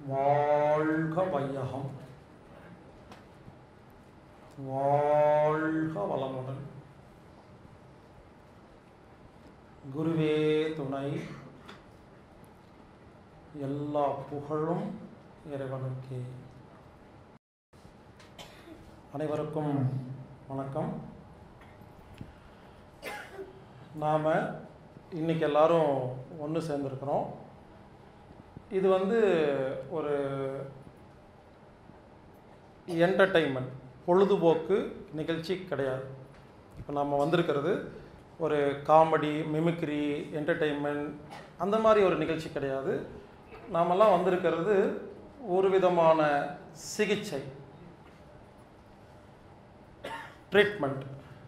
வாழ்க வையகம் வாழ்க வளமுடன் குருவே துணை எல்லா புகழும் இறைவனுக்கே அனைவருக்கும் வணக்கம் நாம் இன்னைக்கு எல்லாரும் ஒன்று சேர்ந்துருக்கிறோம் இது வந்து ஒரு என்டர்டைன்மெண்ட் பொழுதுபோக்கு நிகழ்ச்சி கிடையாது இப்போ நம்ம வந்திருக்கிறது ஒரு காமெடி மிமிக்ரி என்டர்டெயின்மெண்ட் அந்த மாதிரி ஒரு நிகழ்ச்சி கிடையாது நாமெல்லாம் வந்திருக்கிறது ஒரு விதமான சிகிச்சை ட்ரீட்மெண்ட்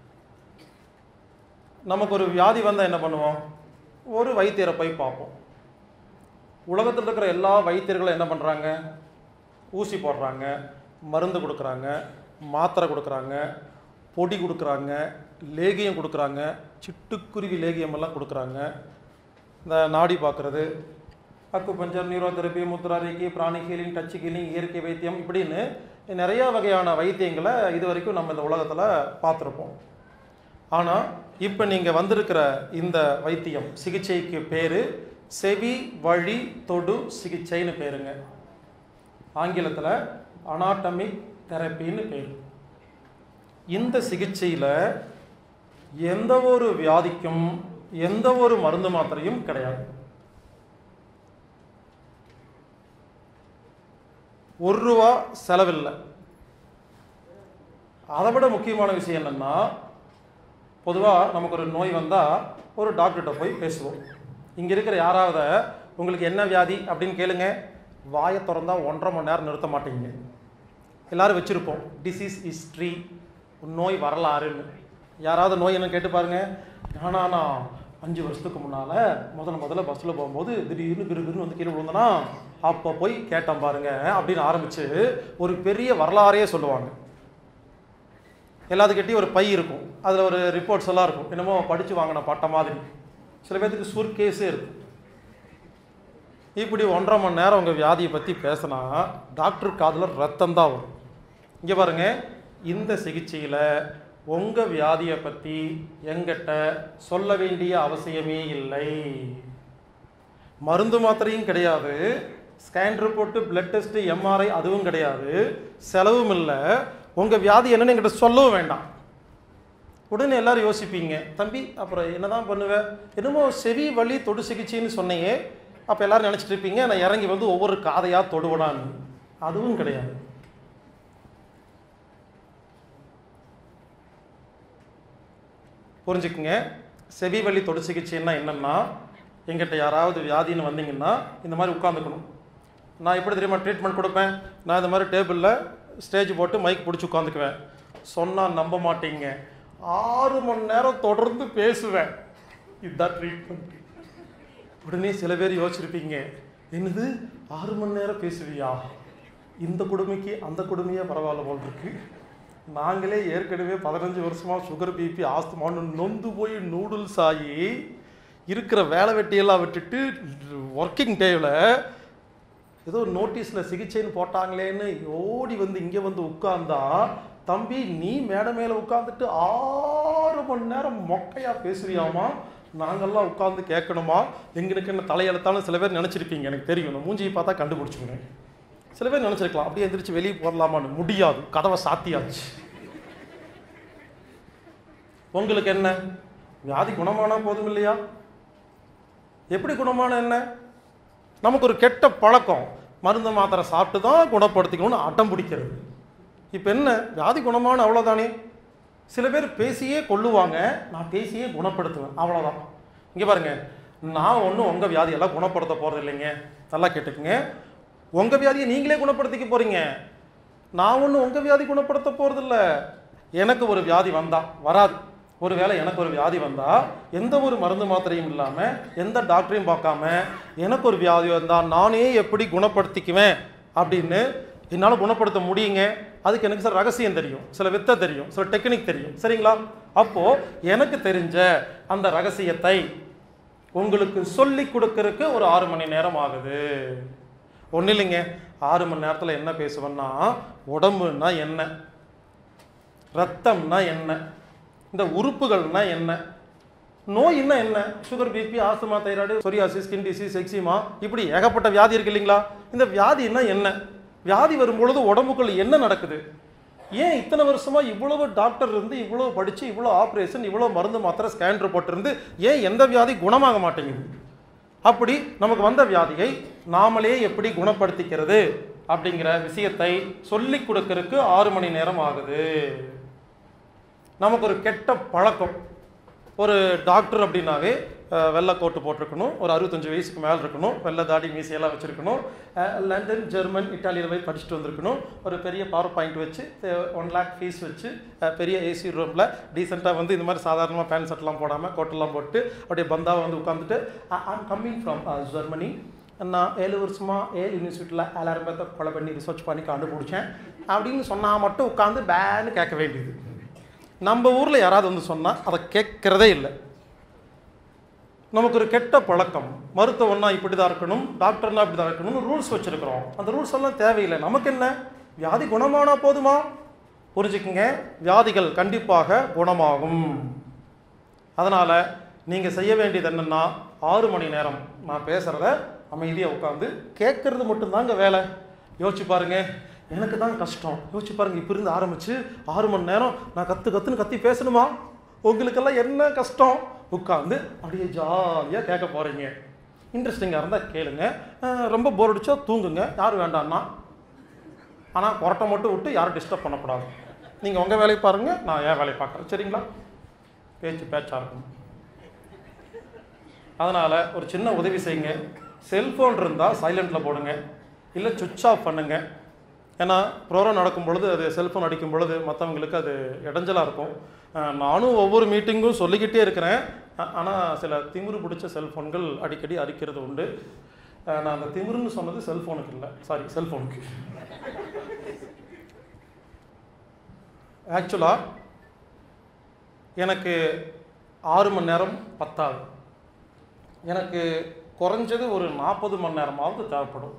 நமக்கு ஒரு வியாதி வந்தால் என்ன பண்ணுவோம் ஒரு வைத்தியரை போய் பார்ப்போம் உலகத்தில் இருக்கிற எல்லா வைத்தியர்களும் என்ன பண்ணுறாங்க ஊசி போடுறாங்க மருந்து கொடுக்குறாங்க மாத்திரை கொடுக்குறாங்க பொடி கொடுக்குறாங்க லேகியம் கொடுக்குறாங்க சிட்டுக்குருவி லேகியம் எல்லாம் கொடுக்குறாங்க இந்த நாடி பார்க்குறது அக்கு பஞ்சர் நியூரோதெரப்பி முத்ராரிக்கி பிராணி ஹீலிங் டச் ஹீலிங் இயற்கை வைத்தியம் இப்படின்னு நிறையா வகையான வைத்தியங்களை இது வரைக்கும் நம்ம இந்த உலகத்தில் பார்த்துருப்போம் ஆனால் இப்போ நீங்கள் வந்திருக்கிற இந்த வைத்தியம் சிகிச்சைக்கு பேர் செவி வழி தொடு சிகிச்சைன்னு பேருங்க ஆங்கிலத்தில் அனாட்டமிக் தெரப்பின்னு பேர் இந்த சிகிச்சையில் எந்த ஒரு வியாதிக்கும் எந்த ஒரு மருந்து மாத்திரையும் கிடையாது ஒரு ரூபா செலவில்லை அதை விட முக்கியமான விஷயம் என்னென்னா பொதுவாக நமக்கு ஒரு நோய் வந்தால் ஒரு டாக்டர்கிட்ட போய் பேசுவோம் இங்கே இருக்கிற யாராவது உங்களுக்கு என்ன வியாதி அப்படின்னு கேளுங்க வாயை திறந்தா ஒன்றரை மணி நேரம் நிறுத்த மாட்டீங்க எல்லாரும் வச்சுருப்போம் டிசீஸ் ஹிஸ்ட்ரி நோய் வரலாறுன்னு யாராவது நோய் என்ன கேட்டு பாருங்க ஆனா நான் அஞ்சு வருஷத்துக்கு முன்னால் முதல்ல முதல்ல பஸ்ஸில் போகும்போது திடீர்னு கிருகிருன்னு வந்து கீழே விழுந்தனா அப்போ போய் கேட்டேன் பாருங்க அப்படின்னு ஆரம்பித்து ஒரு பெரிய வரலாறையே சொல்லுவாங்க எல்லாத்துக்கிட்டையும் ஒரு பை இருக்கும் அதில் ஒரு ரிப்போர்ட்ஸ் எல்லாம் இருக்கும் என்னமோ படித்து வாங்கின பட்டம் மாதிரி சில பேர்த்துக்கு சுர்கேஸே இருக்கும் இப்படி ஒன்றரை மணி நேரம் உங்கள் வியாதியை பற்றி பேசினா டாக்டர் காதில் ரத்தம் தான் வரும் இங்கே பாருங்க இந்த சிகிச்சையில் உங்கள் வியாதியை பற்றி எங்கிட்ட சொல்ல வேண்டிய அவசியமே இல்லை மருந்து மாத்திரையும் கிடையாது scan report blood test MRI அதுவும் கிடையாது செலவும் இல்லை உங்கள் வியாதி என்னன்னு என்கிட்ட சொல்லவும் வேண்டாம் உடனே எல்லாரும் யோசிப்பீங்க தம்பி அப்புறம் என்னதான் பண்ணுவேன் என்னமோ செவி வழி தொடு சிகிச்சைன்னு சொன்னையே அப்போ எல்லாரும் நினச்சிட்டு இருப்பீங்க நான் இறங்கி வந்து ஒவ்வொரு காதையாக தொடுவடான்னு அதுவும் கிடையாது புரிஞ்சுக்குங்க செவி வழி தொடு சிகிச்சைன்னா என்னென்னா எங்கிட்ட யாராவது வியாதின்னு வந்தீங்கன்னா இந்த மாதிரி உட்காந்துக்கணும் நான் எப்படி தெரியுமா ட்ரீட்மெண்ட் கொடுப்பேன் நான் இந்த மாதிரி டேபிளில் ஸ்டேஜ் போட்டு மைக் பிடிச்சி உட்காந்துக்குவேன் சொன்னால் நம்ப மாட்டீங்க ஆறு மணி நேரம் தொடர்ந்து பேசுவேன் இதுதான் ட்ரீட்மெண்ட் உடனே சில பேர் யோசிச்சிருப்பீங்க என்னது ஆறு மணி நேரம் பேசுவியா இந்த கொடுமைக்கு அந்த கொடுமையே பரவாயில்ல போல் இருக்கு நாங்களே ஏற்கனவே பதினஞ்சு வருஷமாக சுகர் பிபி ஆஸ்துமான்னு நொந்து போய் நூடுல்ஸ் ஆகி இருக்கிற வேலை வெட்டியெல்லாம் விட்டுட்டு ஒர்க்கிங் டேவில் ஏதோ நோட்டீஸில் சிகிச்சைன்னு போட்டாங்களேன்னு ஓடி வந்து இங்கே வந்து உட்கார்ந்தா தம்பி நீ மேடை மேலே உட்காந்துட்டு ஆறு மணி நேரம் மொக்கையாக பேசுவியாமா நாங்கள்லாம் உட்காந்து கேட்கணுமா எங்களுக்கு என்ன தலையெழுத்தாலும் சில பேர் நினச்சிருப்பீங்க எனக்கு தெரியும் இந்த மூஞ்சியை பார்த்தா கண்டுபிடிச்சுக்கணும் சில பேர் நினச்சிருக்கலாம் அப்படியே எந்திரிச்சு வெளியே போடலாமான்னு முடியாது கதவை சாத்தியாச்சு உங்களுக்கு என்ன வியாதி குணமானா போதும் இல்லையா எப்படி குணமான என்ன நமக்கு ஒரு கெட்ட பழக்கம் மருந்து மாத்திரை சாப்பிட்டு தான் குணப்படுத்திக்கணும்னு அடம் பிடிக்கிறது இப்போ என்ன வியாதி குணமான அவ்வளோதானே சில பேர் பேசியே கொள்ளுவாங்க நான் பேசியே குணப்படுத்துவேன் அவ்வளோதான் இங்கே பாருங்க நான் ஒன்றும் உங்கள் வியாதியெல்லாம் குணப்படுத்த போகிறது இல்லைங்க நல்லா கேட்டுக்குங்க உங்கள் வியாதியை நீங்களே குணப்படுத்திக்க போகிறீங்க நான் ஒன்றும் உங்கள் வியாதி குணப்படுத்த போகிறதில்ல எனக்கு ஒரு வியாதி வந்தா வராது ஒருவேளை எனக்கு ஒரு வியாதி வந்தால் எந்த ஒரு மருந்து மாத்திரையும் இல்லாமல் எந்த டாக்டரையும் பார்க்காம எனக்கு ஒரு வியாதி வந்தால் நானே எப்படி குணப்படுத்திக்குவேன் அப்படின்னு என்னால் குணப்படுத்த முடியுங்க அதுக்கு எனக்கு சில ரகசியம் தெரியும் சில வித்தை தெரியும் சில டெக்னிக் தெரியும் சரிங்களா அப்போது எனக்கு தெரிஞ்ச அந்த ரகசியத்தை உங்களுக்கு சொல்லி கொடுக்கறதுக்கு ஒரு ஆறு மணி நேரம் ஆகுது ஒன்றும் இல்லைங்க ஆறு மணி நேரத்தில் என்ன பேசுவேன்னா உடம்புன்னா என்ன ரத்தம்னா என்ன இந்த உறுப்புகள்னா என்ன நோயின்னா என்ன sugar BP asthma thyroid psoriasis skin disease eczema இப்படி ஏகப்பட்ட வியாதி இருக்கு இல்லைங்களா இந்த வியாதின்னா என்ன வியாதி வரும்பொழுது உடம்புக்குள்ள என்ன நடக்குது ஏன் இத்தனை வருஷமா இவ்வளவு டாக்டர் இருந்து இவ்வளவு படிச்சு இவ்வளோ ஆப்ரேஷன் இவ்வளோ மருந்து மாத்திரை ஸ்கேன் ரிப்போர்ட் இருந்து ஏன் எந்த வியாதி குணமாக மாட்டேங்குது அப்படி நமக்கு வந்த வியாதியை நாமளே எப்படி குணப்படுத்திக்கிறது அப்படிங்கிற விஷயத்தை சொல்லிக் கொடுக்கறதுக்கு ஆறு மணி நேரம் ஆகுது நமக்கு ஒரு கெட்ட பழக்கம் ஒரு டாக்டர் அப்படின்னாவே அஹ், வெள்ளை கோட்டு போட்டிருக்கணும் ஒரு அறுபத்தஞ்சு வயசுக்கு மேலே இருக்கணும் வெள்ளை தாடி மீசையெல்லாம் வச்சுருக்கணும் லண்டன் ஜெர்மன் இட்டாலியில் போய் படிச்சுட்டு வந்திருக்கணும் ஒரு பெரிய பவர் பாயிண்ட் வச்சு ஒன் லேக் ஃபீஸ் வச்சு அஹ், பெரிய ஏசி ரூமில் டீசெண்டாக வந்து இந்த மாதிரி சாதாரணமாக பேண்ட் ஷர்ட்லாம் போடாமல் கோட்டெல்லாம் போட்டு அப்படியே பந்தாவை வந்து உட்காந்துட்டு ஐம் கம்மிங் ஃப்ரம் ஜெர்மனி நான் ஏழு வருஷமாக ஏழு யூனிவர்சிட்டியில் எல்லாரும் பேர்த்த கொலை பண்ணி ரிசர்ச் பண்ணி கண்டுபிடிச்சேன் அப்படின்னு சொன்னால் மட்டும் உட்காந்து பேன்னு கேட்க வேண்டியது நம்ம ஊரில் யாராவது வந்து சொன்னால் அதை கேட்குறதே இல்லை நமக்கு ஒரு கெட்ட பழக்கம் மருத்துவம்னா இப்படி தான் இருக்கணும் டாக்டர்னா இப்படி தான் இருக்கணும்னு ரூல்ஸ் வச்சுருக்கிறோம் அந்த ரூல்ஸ் எல்லாம் தேவையில்லை நமக்கு என்ன வியாதி குணமானா போதுமா புரிஞ்சுக்குங்க வியாதிகள் கண்டிப்பாக குணமாகும் அதனால் நீங்கள் செய்ய வேண்டியது என்னென்னா ஆறு மணி நேரம் நான் பேசுகிறத அமைதியாக உட்காந்து கேட்குறது மட்டும்தாங்க வேலை யோசிச்சு பாருங்க எனக்கு தான் கஷ்டம் யோசிச்சு பாருங்க இப்போ இருந்து ஆரம்பித்து ஆறு மணி நேரம் நான் கற்று கற்றுன்னு கத்தி பேசணுமா உங்களுக்கெல்லாம் என்ன கஷ்டம் உட்காந்து அப்படியே ஜாலியாக கேட்க போகிறீங்க இன்ட்ரெஸ்டிங்காக இருந்தால் கேளுங்க அஹ் ரொம்ப போர் அடிச்சா தூங்குங்க யார் வேண்டாம்னா ஆனால் கொரட்டை மட்டும் விட்டு யாரும் டிஸ்டர்ப் பண்ணக்கூடாது நீங்கள் உங்கள் வேலையை பாருங்கள் நான் என் வேலையை பார்க்குறேன் சரிங்களா பேச்சு பேச்சாக இருக்கும் அதனால் ஒரு சின்ன உதவி செய்யுங்க செல்ஃபோன் இருந்தால் சைலண்டில் போடுங்க இல்லை சுவிட்ச் ஆஃப் பண்ணுங்க ஏன்னா ப்ரோக்ராம் நடக்கும் பொழுது அது செல்ஃபோன் அடிக்கும் பொழுது மற்றவங்களுக்கு அது இடைஞ்சலாக இருக்கும் அஹ் நானும் ஒவ்வொரு மீட்டிங்கும் சொல்லிக்கிட்டே இருக்கிறேன் ஆனால் சில திமிரு பிடிச்ச செல்ஃபோன்கள் அடிக்கடி அரிக்கிறது உண்டு அஹ் நான் அந்த திமிருன்னு சொன்னது செல்ஃபோனுக்கு இல்லை சாரி செல்ஃபோனுக்கு ஆக்சுவலாக எனக்கு ஆறு மணி நேரம் பத்தாது எனக்கு குறைஞ்சது ஒரு நாற்பது மணி நேரமாவது தேவைப்படும்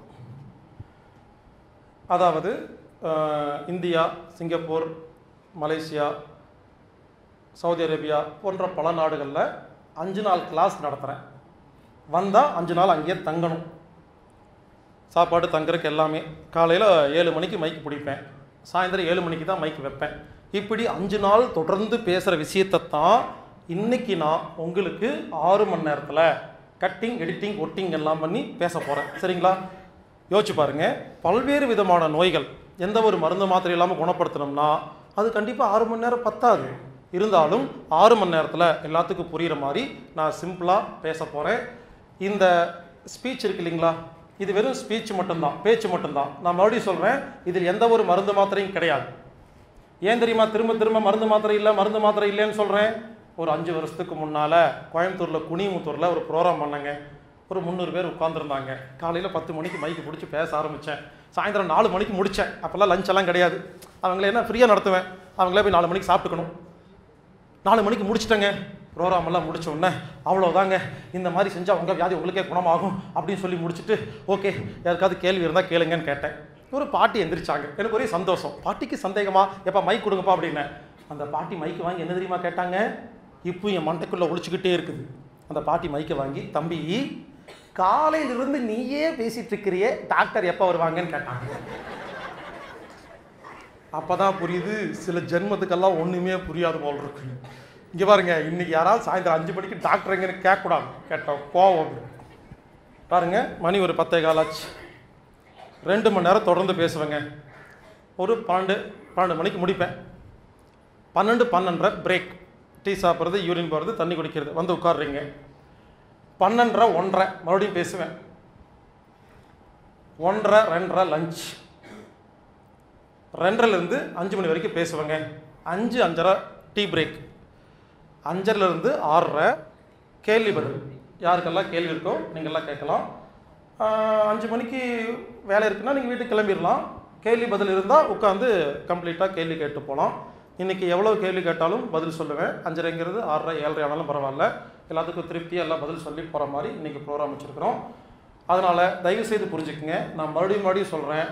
அதாவது அஹ், India Singapore Malaysia Saudi Arabia போன்ற பல நாடுகளில் அஞ்சு நாள் கிளாஸ் நடத்துகிறேன் வந்தால் அஞ்சு நாள் அங்கேயே தங்கணும் சாப்பாடு தங்குறதுக்கு எல்லாமே காலையில் ஏழு மணிக்கு மைக் பிடிப்பேன் சாயந்தரம் ஏழு மணிக்கு தான் மைக் வைப்பேன் இப்படி அஞ்சு நாள் தொடர்ந்து பேசுகிற விஷயத்தை தான் இன்னைக்கு நான் உங்களுக்கு ஆறு மணி நேரத்தில் கட்டிங் எடிட்டிங் ஒட்டிங் எல்லாம் பண்ணி பேச போகிறேன் சரிங்களா யோசிச்சு பாருங்க பல்வேறு விதமான நோய்கள் எந்த ஒரு மருந்து மாத்திரை இல்லாமல் குணப்படுத்தணும்னா அது கண்டிப்பாக ஆறு மணி நேரம் பத்தாது இருந்தாலும் ஆறு மணி நேரத்தில் எல்லாத்துக்கும் புரிகிற மாதிரி நான் சிம்பிளாக பேச போகிறேன் இந்த ஸ்பீச் இருக்கு இல்லைங்களா இது வெறும் ஸ்பீச் மட்டும்தான் பேச்சு மட்டும்தான் நான் மறுபடியும் சொல்கிறேன் இதில் எந்த ஒரு மருந்து மாத்திரையும் கிடையாது ஏன் தெரியுமா திரும்ப திரும்ப மருந்து மாத்திரை இல்லை மருந்து மாத்திரை இல்லைன்னு சொல்கிறேன் ஒரு அஞ்சு வருஷத்துக்கு முன்னால் கோயம்புத்தூரில் குனிமுத்தூரில் ஒரு ப்ரோக்ராம் பண்ணேங்க ஒரு முந்நூறு பேர் உட்காந்துருந்தாங்க காலையில் பத்து மணிக்கு மைக்கு பிடிச்சி பேச ஆரம்பித்தேன் சாயந்தரம் நாலு மணிக்கு முடித்தேன் அப்போல்லாம் லஞ்ச் எல்லாம் கிடையாது அவங்கள என்ன ஃப்ரீயாக நடத்துவேன் அவங்களே போய் நாலு மணிக்கு சாப்பிட்டுக்கணும் நாலு மணிக்கு முடிச்சிட்டேங்க ப்ரோக்ராம் எல்லாம் முடிச்ச உடனே அவ்வளோதாங்க இந்த மாதிரி செஞ்சால் உங்கள் வியாதி உங்களுக்கே குணமாகும் அப்படின்னு சொல்லி முடிச்சுட்டு ஓகே யாருக்காவது கேள்வி இருந்தால் கேளுங்கன்னு கேட்டேன் ஒரு பாட்டி எந்திரிச்சாங்க எனக்கு ஒரே சந்தோஷம் பாட்டிக்கு சந்தேகமா எப்பா மைக் கொடுங்கப்பா அப்படின்னேன் அந்த பாட்டி மைக்கு வாங்கி என்ன தெரியுமா கேட்டாங்க இப்போ என் மண்டைக்குள்ளே ஒழிச்சுக்கிட்டே இருக்குது அந்த பாட்டி மைக்கை வாங்கி தம்பி காலையிலிருந்து நீயே பேசிட்டு இருக்கிறியே டாக்டர் எப்போ வருவாங்கன்னு கேட்டாங்க அப்பதான் புரியுது சில ஜென்மத்துக்கெல்லாம் ஒண்ணுமே புரியாது போல் இருக்கு இங்க பாருங்க இன்னைக்கு யாராவது சாயந்தரம் அஞ்சு மணிக்கு டாக்டர் எங்கன்னு கேட்கக்கூடாது கேட்டோம் கோவம் வந்துரும். பாருங்க மணி ஒரு பத்தே காலாச்சு ரெண்டு மணி நேரம் தொடர்ந்து பேசுவேங்க ஒரு பன்னெண்டு பன்னெண்டு மணிக்கு முடிப்பேன் பன்னெண்டு பன்னெண்டரை பிரேக் டீ சாப்பிட்றது யூரின் போகிறது தண்ணி குடிக்கிறது வந்து உட்காடுறீங்க பன்னெண்டரை ஒன்றரை மறுபடியும் பேசுவேன் ஒன்றரை ரெண்டரை லஞ்ச் ரெண்டரைலேருந்து அஞ்சு மணி வரைக்கும் பேசுவேங்க அஞ்சு அஞ்சரை டீ பிரேக் அஞ்சரைலேருந்து ஆறரை கேள்வி பதில் யாருக்கெல்லாம் கேள்வி இருக்கோ நீங்கள்லாம் கேட்கலாம் ஆஹ் அஞ்சு மணிக்கு வேலை இருக்குன்னா நீங்கள் வீட்டுக்கு கிளம்பிடலாம் கேள்வி பதில் இருந்தால் உட்காந்து கம்ப்ளீட்டாக கேள்வி கேட்டு போகலாம் இன்றைக்கி எவ்வளோ கேள்வி கேட்டாலும் பதில் சொல்லுவேன் அஞ்சரைங்கிறது ஆறரை ஏழரை ஆனாலும் பரவாயில்ல எல்லாத்துக்கும் திருப்தியாக எல்லாம் பதில் சொல்லி போகிற மாதிரி இன்றைக்கி ப்ரோக்ராம் வச்சுருக்கிறோம் அதனால் தயவு செய்து புரிஞ்சுக்குங்க நான் மறுபடியும் மறுபடியும் சொல்கிறேன்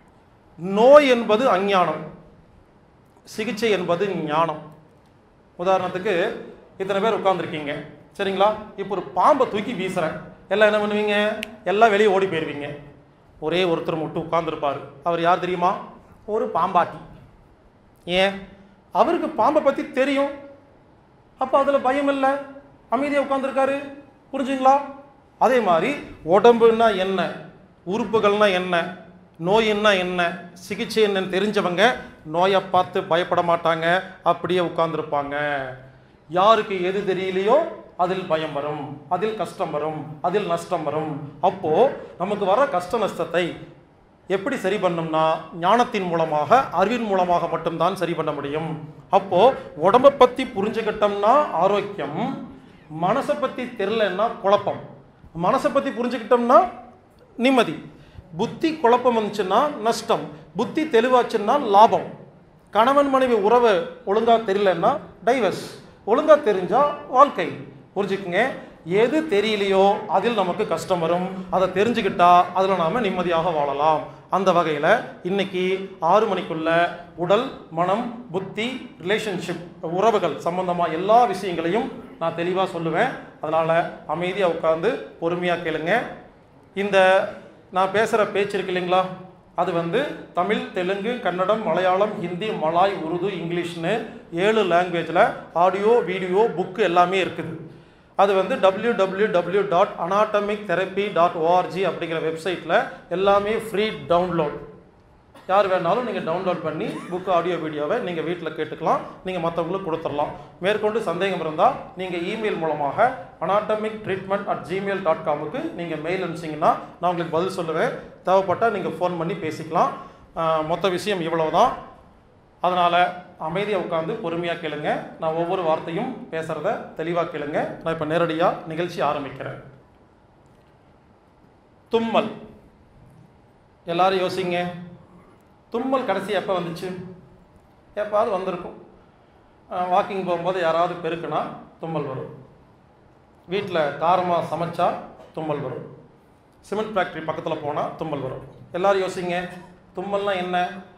நோய் என்பது அஞ்ஞானம் சிகிச்சை என்பது ஞானம் உதாரணத்துக்கு இத்தனை பேர் உட்காந்துருக்கீங்க சரிங்களா இப்போ ஒரு பாம்பை தூக்கி வீசுகிறேன் எல்லாம் என்ன பண்ணுவீங்க எல்லாம் வெளியே ஓடி போயிடுவீங்க ஒரே ஒருத்தர் மட்டும் உட்காந்துருப்பார் அவர் யார் தெரியுமா ஒரு பாம்பாட்டி ஏன் அவருக்கு பாம்பை பற்றி தெரியும் அப்போ அதில் பயம் இல்லை அமைதியாக உட்காந்துருக்காரு புரிஞ்சுங்களா அதே மாதிரி உடம்புன்னா என்ன உறுப்புகள்னா என்ன நோயின்னா என்ன சிகிச்சை என்னன்னு தெரிஞ்சவங்க நோயை பார்த்து பயப்பட மாட்டாங்க அப்படியே உட்கார்ந்துருப்பாங்க யாருக்கு எது தெரியலையோ அதில் பயம் வரும் அதில் கஷ்டம் வரும் அதில் நஷ்டம் வரும் அப்போ நமக்கு வர கஷ்ட நஷ்டத்தை எப்படி சரி பண்ணோம்னா ஞானத்தின் மூலமாக அறிவின் மூலமாக மட்டும்தான் சரி பண்ண முடியும் அப்போ உடம்பை பத்தி புரிஞ்சுக்கிட்டோம்னா ஆரோக்கியம் மனசை பத்தி தெரிலன்னா குழப்பம் மனசை பத்தி புரிஞ்சுக்கிட்டோம்னா நிம்மதி புத்தி குழப்பம் வந்துச்சுன்னா நஷ்டம் புத்தி தெளிவாச்சுன்னா லாபம் கணவன் மனைவி உறவு ஒழுங்கா தெரியலன்னா டைவர்ஸ் ஒழுங்கா தெரிஞ்சா வாழ்க்கை புரிஞ்சுக்குங்க எது தெரியலையோ அதில் நமக்கு கஷ்டம் வரும் அதை தெரிஞ்சுக்கிட்டா அதில் நாம் நிம்மதியாக வாழலாம் அந்த வகையில் இன்னைக்கு ஆறு மணிக்குள்ள உடல் மனம் புத்தி ரிலேஷன்ஷிப் உறவுகள் சம்பந்தமாக எல்லா விஷயங்களையும் நான் தெளிவாக சொல்லுவேன் அதனால் அமைதியாக உட்காந்து பொறுமையாக கேளுங்க இந்த நான் பேசுகிற பேச்சு இருக்கு இல்லைங்களா அது வந்து தமிழ் தெலுங்கு கன்னடம் மலையாளம் ஹிந்தி மலாய் உருது இங்கிலீஷ்னு ஏழு லாங்குவேஜில் ஆடியோ வீடியோ புக்கு எல்லாமே இருக்குது அது வந்து W W W dot anatomic therapy dot ORG அப்படிங்கிற வெப்சைட்டில் எல்லாமே ஃப்ரீ டவுன்லோட் யார் வேணாலும் நீங்கள் டவுன்லோட் பண்ணி புக் ஆடியோ வீடியோவை நீங்கள் வீட்டில் கேட்டுக்கலாம் நீங்கள் மற்றவங்களுக்கு கொடுத்துடலாம் மேற்கொண்டு சந்தேகம் இருந்தால் நீங்கள் இமெயில் மூலமாக anatomic treatment at Gmail dot காமுக்கு நீங்கள் மெயில் அனுப்பிச்சிங்கன்னா நான் உங்களுக்கு பதில் சொல்லுவேன் தேவைப்பட்டால் நீங்கள் ஃபோன் பண்ணி பேசிக்கலாம் ஆஹ் மொத்த விஷயம் இவ்வளவுதான் அதனால் அமைதியாக உட்காந்து பொறுமையாக கேளுங்க நான் ஒவ்வொரு வார்த்தையும் பேசுகிறத தெளிவாக கேளுங்க நான் இப்போ நேரடியாக நிகழ்ச்சி ஆரம்பிக்கிறேன் தும்மல் எல்லாரும் யோசிங்க தும்மல் கடைசி எப்போ வந்துச்சு எப்பாவது வந்திருக்கும் வாக்கிங் போகும்போது யாராவது பெருக்குனா தும்மல் வரும் வீட்டில் காரமாக சமைச்சா தும்மல் வரும் சிமெண்ட் ஃபேக்ட்ரி பக்கத்தில் போனால் தும்மல் வரும் எல்லாரும் யோசிங்க தும்மல்னா என்ன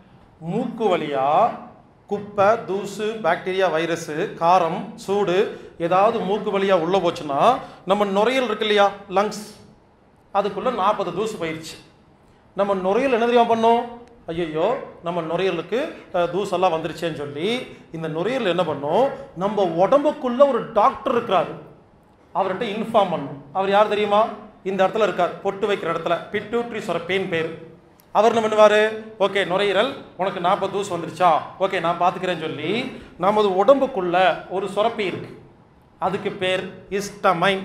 மூக்கு வழியா குப்பை தூசு பாக்டீரியா வைரஸு காரம் சூடு ஏதாவது மூக்கு வழியா உள்ளே போச்சுன்னா நம்ம நுரையீரல் இருக்கு இல்லையா லங்ஸ் அதுக்குள்ளே நாற்பது தூசு போயிடுச்சு நம்ம நுரையீரல் என்ன தெரியுமா பண்ணோம் ஐயோ நம்ம நுரையீரலுக்கு அஹ், தூசெல்லாம் வந்துருச்சேன்னு சொல்லி இந்த நுரையீரல் என்ன பண்ணும் நம்ம உடம்புக்குள்ள ஒரு டாக்டர் இருக்கிறாரு அவர்கிட்ட இன்ஃபார்ம் பண்ணும் அவர் யார் தெரியுமா இந்த இடத்துல இருக்கார் பொட்டு வைக்கிற இடத்துல பிட்டூட்ரி சுரப்பேன் பேர் அவர் என்ன பண்ணுவார் ஓகே நுரையீரல் உனக்கு நாற்பது தூசு வந்துருச்சா ஓகே நான் பார்த்துக்கிறேன்னு சொல்லி நமது உடம்புக்குள்ள ஒரு சுரப்பி இருக்கு அதுக்கு பேர் இஸ்டமைன்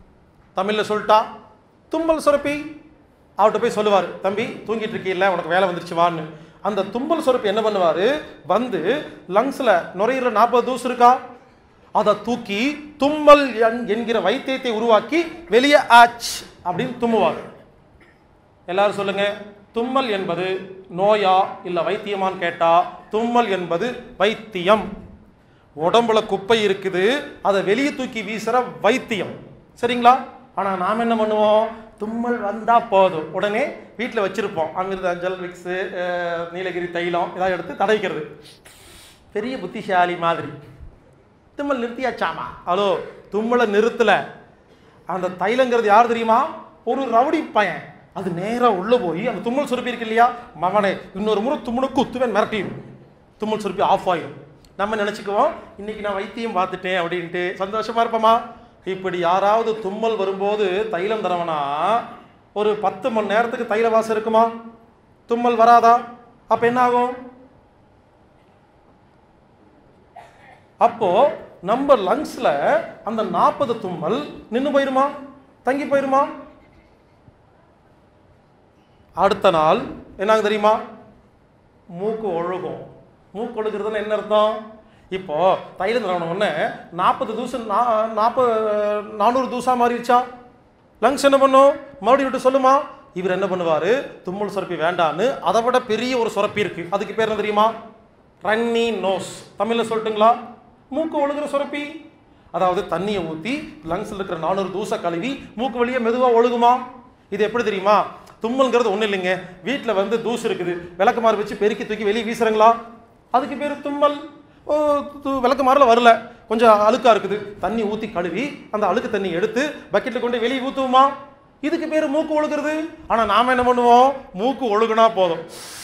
தமிழில் சொல்லிட்டா தும்மல் சுரப்பி அவர்கிட்ட போய் சொல்லுவார் தம்பி தூங்கிட்டு இருக்கீல்ல உனக்கு வேலை வந்துருச்சு வான்னு அந்த தும்பல் சுரப்பி என்ன பண்ணுவார் வந்து லங்ஸில் நுரையீரல் நாற்பது தூசு இருக்கா அதை தூக்கி தும்மல் என்- என்கிற வைத்தியத்தை உருவாக்கி வெளியே ஆச் அப்படின்னு தும்முவார் எல்லாரும் சொல்லுங்க தும்மல் என்பது நோயா இல்ல வைத்தியமான்னு கேட்டா தும்மல் என்பது வைத்தியம் உடம்புல குப்பை இருக்குது அதை வெளியே தூக்கி வீசுற வைத்தியம் சரிங்களா ஆனா நாம் என்ன பண்ணுவோம் தும்மல் வந்தா போதும் உடனே வீட்டில் வச்சிருப்போம் அங்கிருந்து அஞ்சல் விக்ஸு அஹ், நீலகிரி தைலம் இதெல்லாம் எடுத்து தடவிக்கிறது பெரிய புத்திசாலி மாதிரி தும்மல் நிறுத்தியாச்சாமா ஹலோ தும்மலை நிறுத்தல அந்த தைலங்கிறது யார் தெரியுமா ஒரு ரவுடி பையன் அது நேரா உள்ள போய் அந்த தும்மல் சுரப்பி இருக்கு இல்லையா மகனே இன்னொரு முறை தும்முனு குத்துவேன் மிரட்டிடும் தும்மல் சுரப்பி ஆஃப் ஆயிடும் நம்ம நினச்சிக்குவோம் இன்னைக்கு நான் வைத்தியம் பார்த்துட்டேன் அப்படின்ட்டு சந்தோஷமா இருப்போமா இப்படி யாராவது தும்மல் வரும்போது தைலம் தரவனா ஒரு பத்து மணி நேரத்துக்கு தைல வாசம் இருக்குமா தும்மல் வராதா அப்ப என்ன ஆகும் அப்போ நம்ம லங்ஸ்ல அந்த நாற்பது தும்மல் நின்று போயிருமா தங்கி போயிருமா அடுத்த நாள் என்னாங்க தெரியுமா மூக்கு ஒழுகும் மூக்கு ஒழுகிறதுன்னு என்ன அர்த்தம் இப்போ தைலம் தரவன உடனே நாற்பது தூசம் நாற்பது நானூறு தூசா மாறிடுச்சா லங்ஸ் என்ன பண்ணும் மறுபடியும் விட்டு சொல்லுமா இவர் என்ன பண்ணுவார் தும்மல் சுரப்பி வேண்டான்னு அதை விட பெரிய ஒரு சுரப்பி இருக்கு அதுக்கு பேர் என்ன தெரியுமா ரன்னி நோஸ் தமிழில் சொல்லட்டுங்களா மூக்கு ஒழுகுற சுரப்பி அதாவது தண்ணியை ஊற்றி லங்ஸில் இருக்கிற நானூறு தூசை கழுவி மூக்கு வழியே மெதுவாக ஒழுகுமா இது எப்படி தெரியுமா தும்மல்ங்கிறது ஒன்றும் இல்லைங்க வீட்டில் வந்து தூசு இருக்குது விளக்குமாறு வச்சு பெருக்கி தூக்கி வெளியே வீசுறங்களா அதுக்கு பேர் தும்மல் ஓ, து- விளக்குமாறில் வரல கொஞ்சம் அழுக்கா இருக்குது தண்ணி ஊற்றி கழுவி அந்த அழுக்கு தண்ணி எடுத்து பக்கெட்டில் கொண்டு வெளியே ஊற்றுவோமா இதுக்கு பேர் மூக்கு ஒழுகுறது ஆனால் நாம் என்ன பண்ணுவோம் மூக்கு ஒழுகுனா போதும்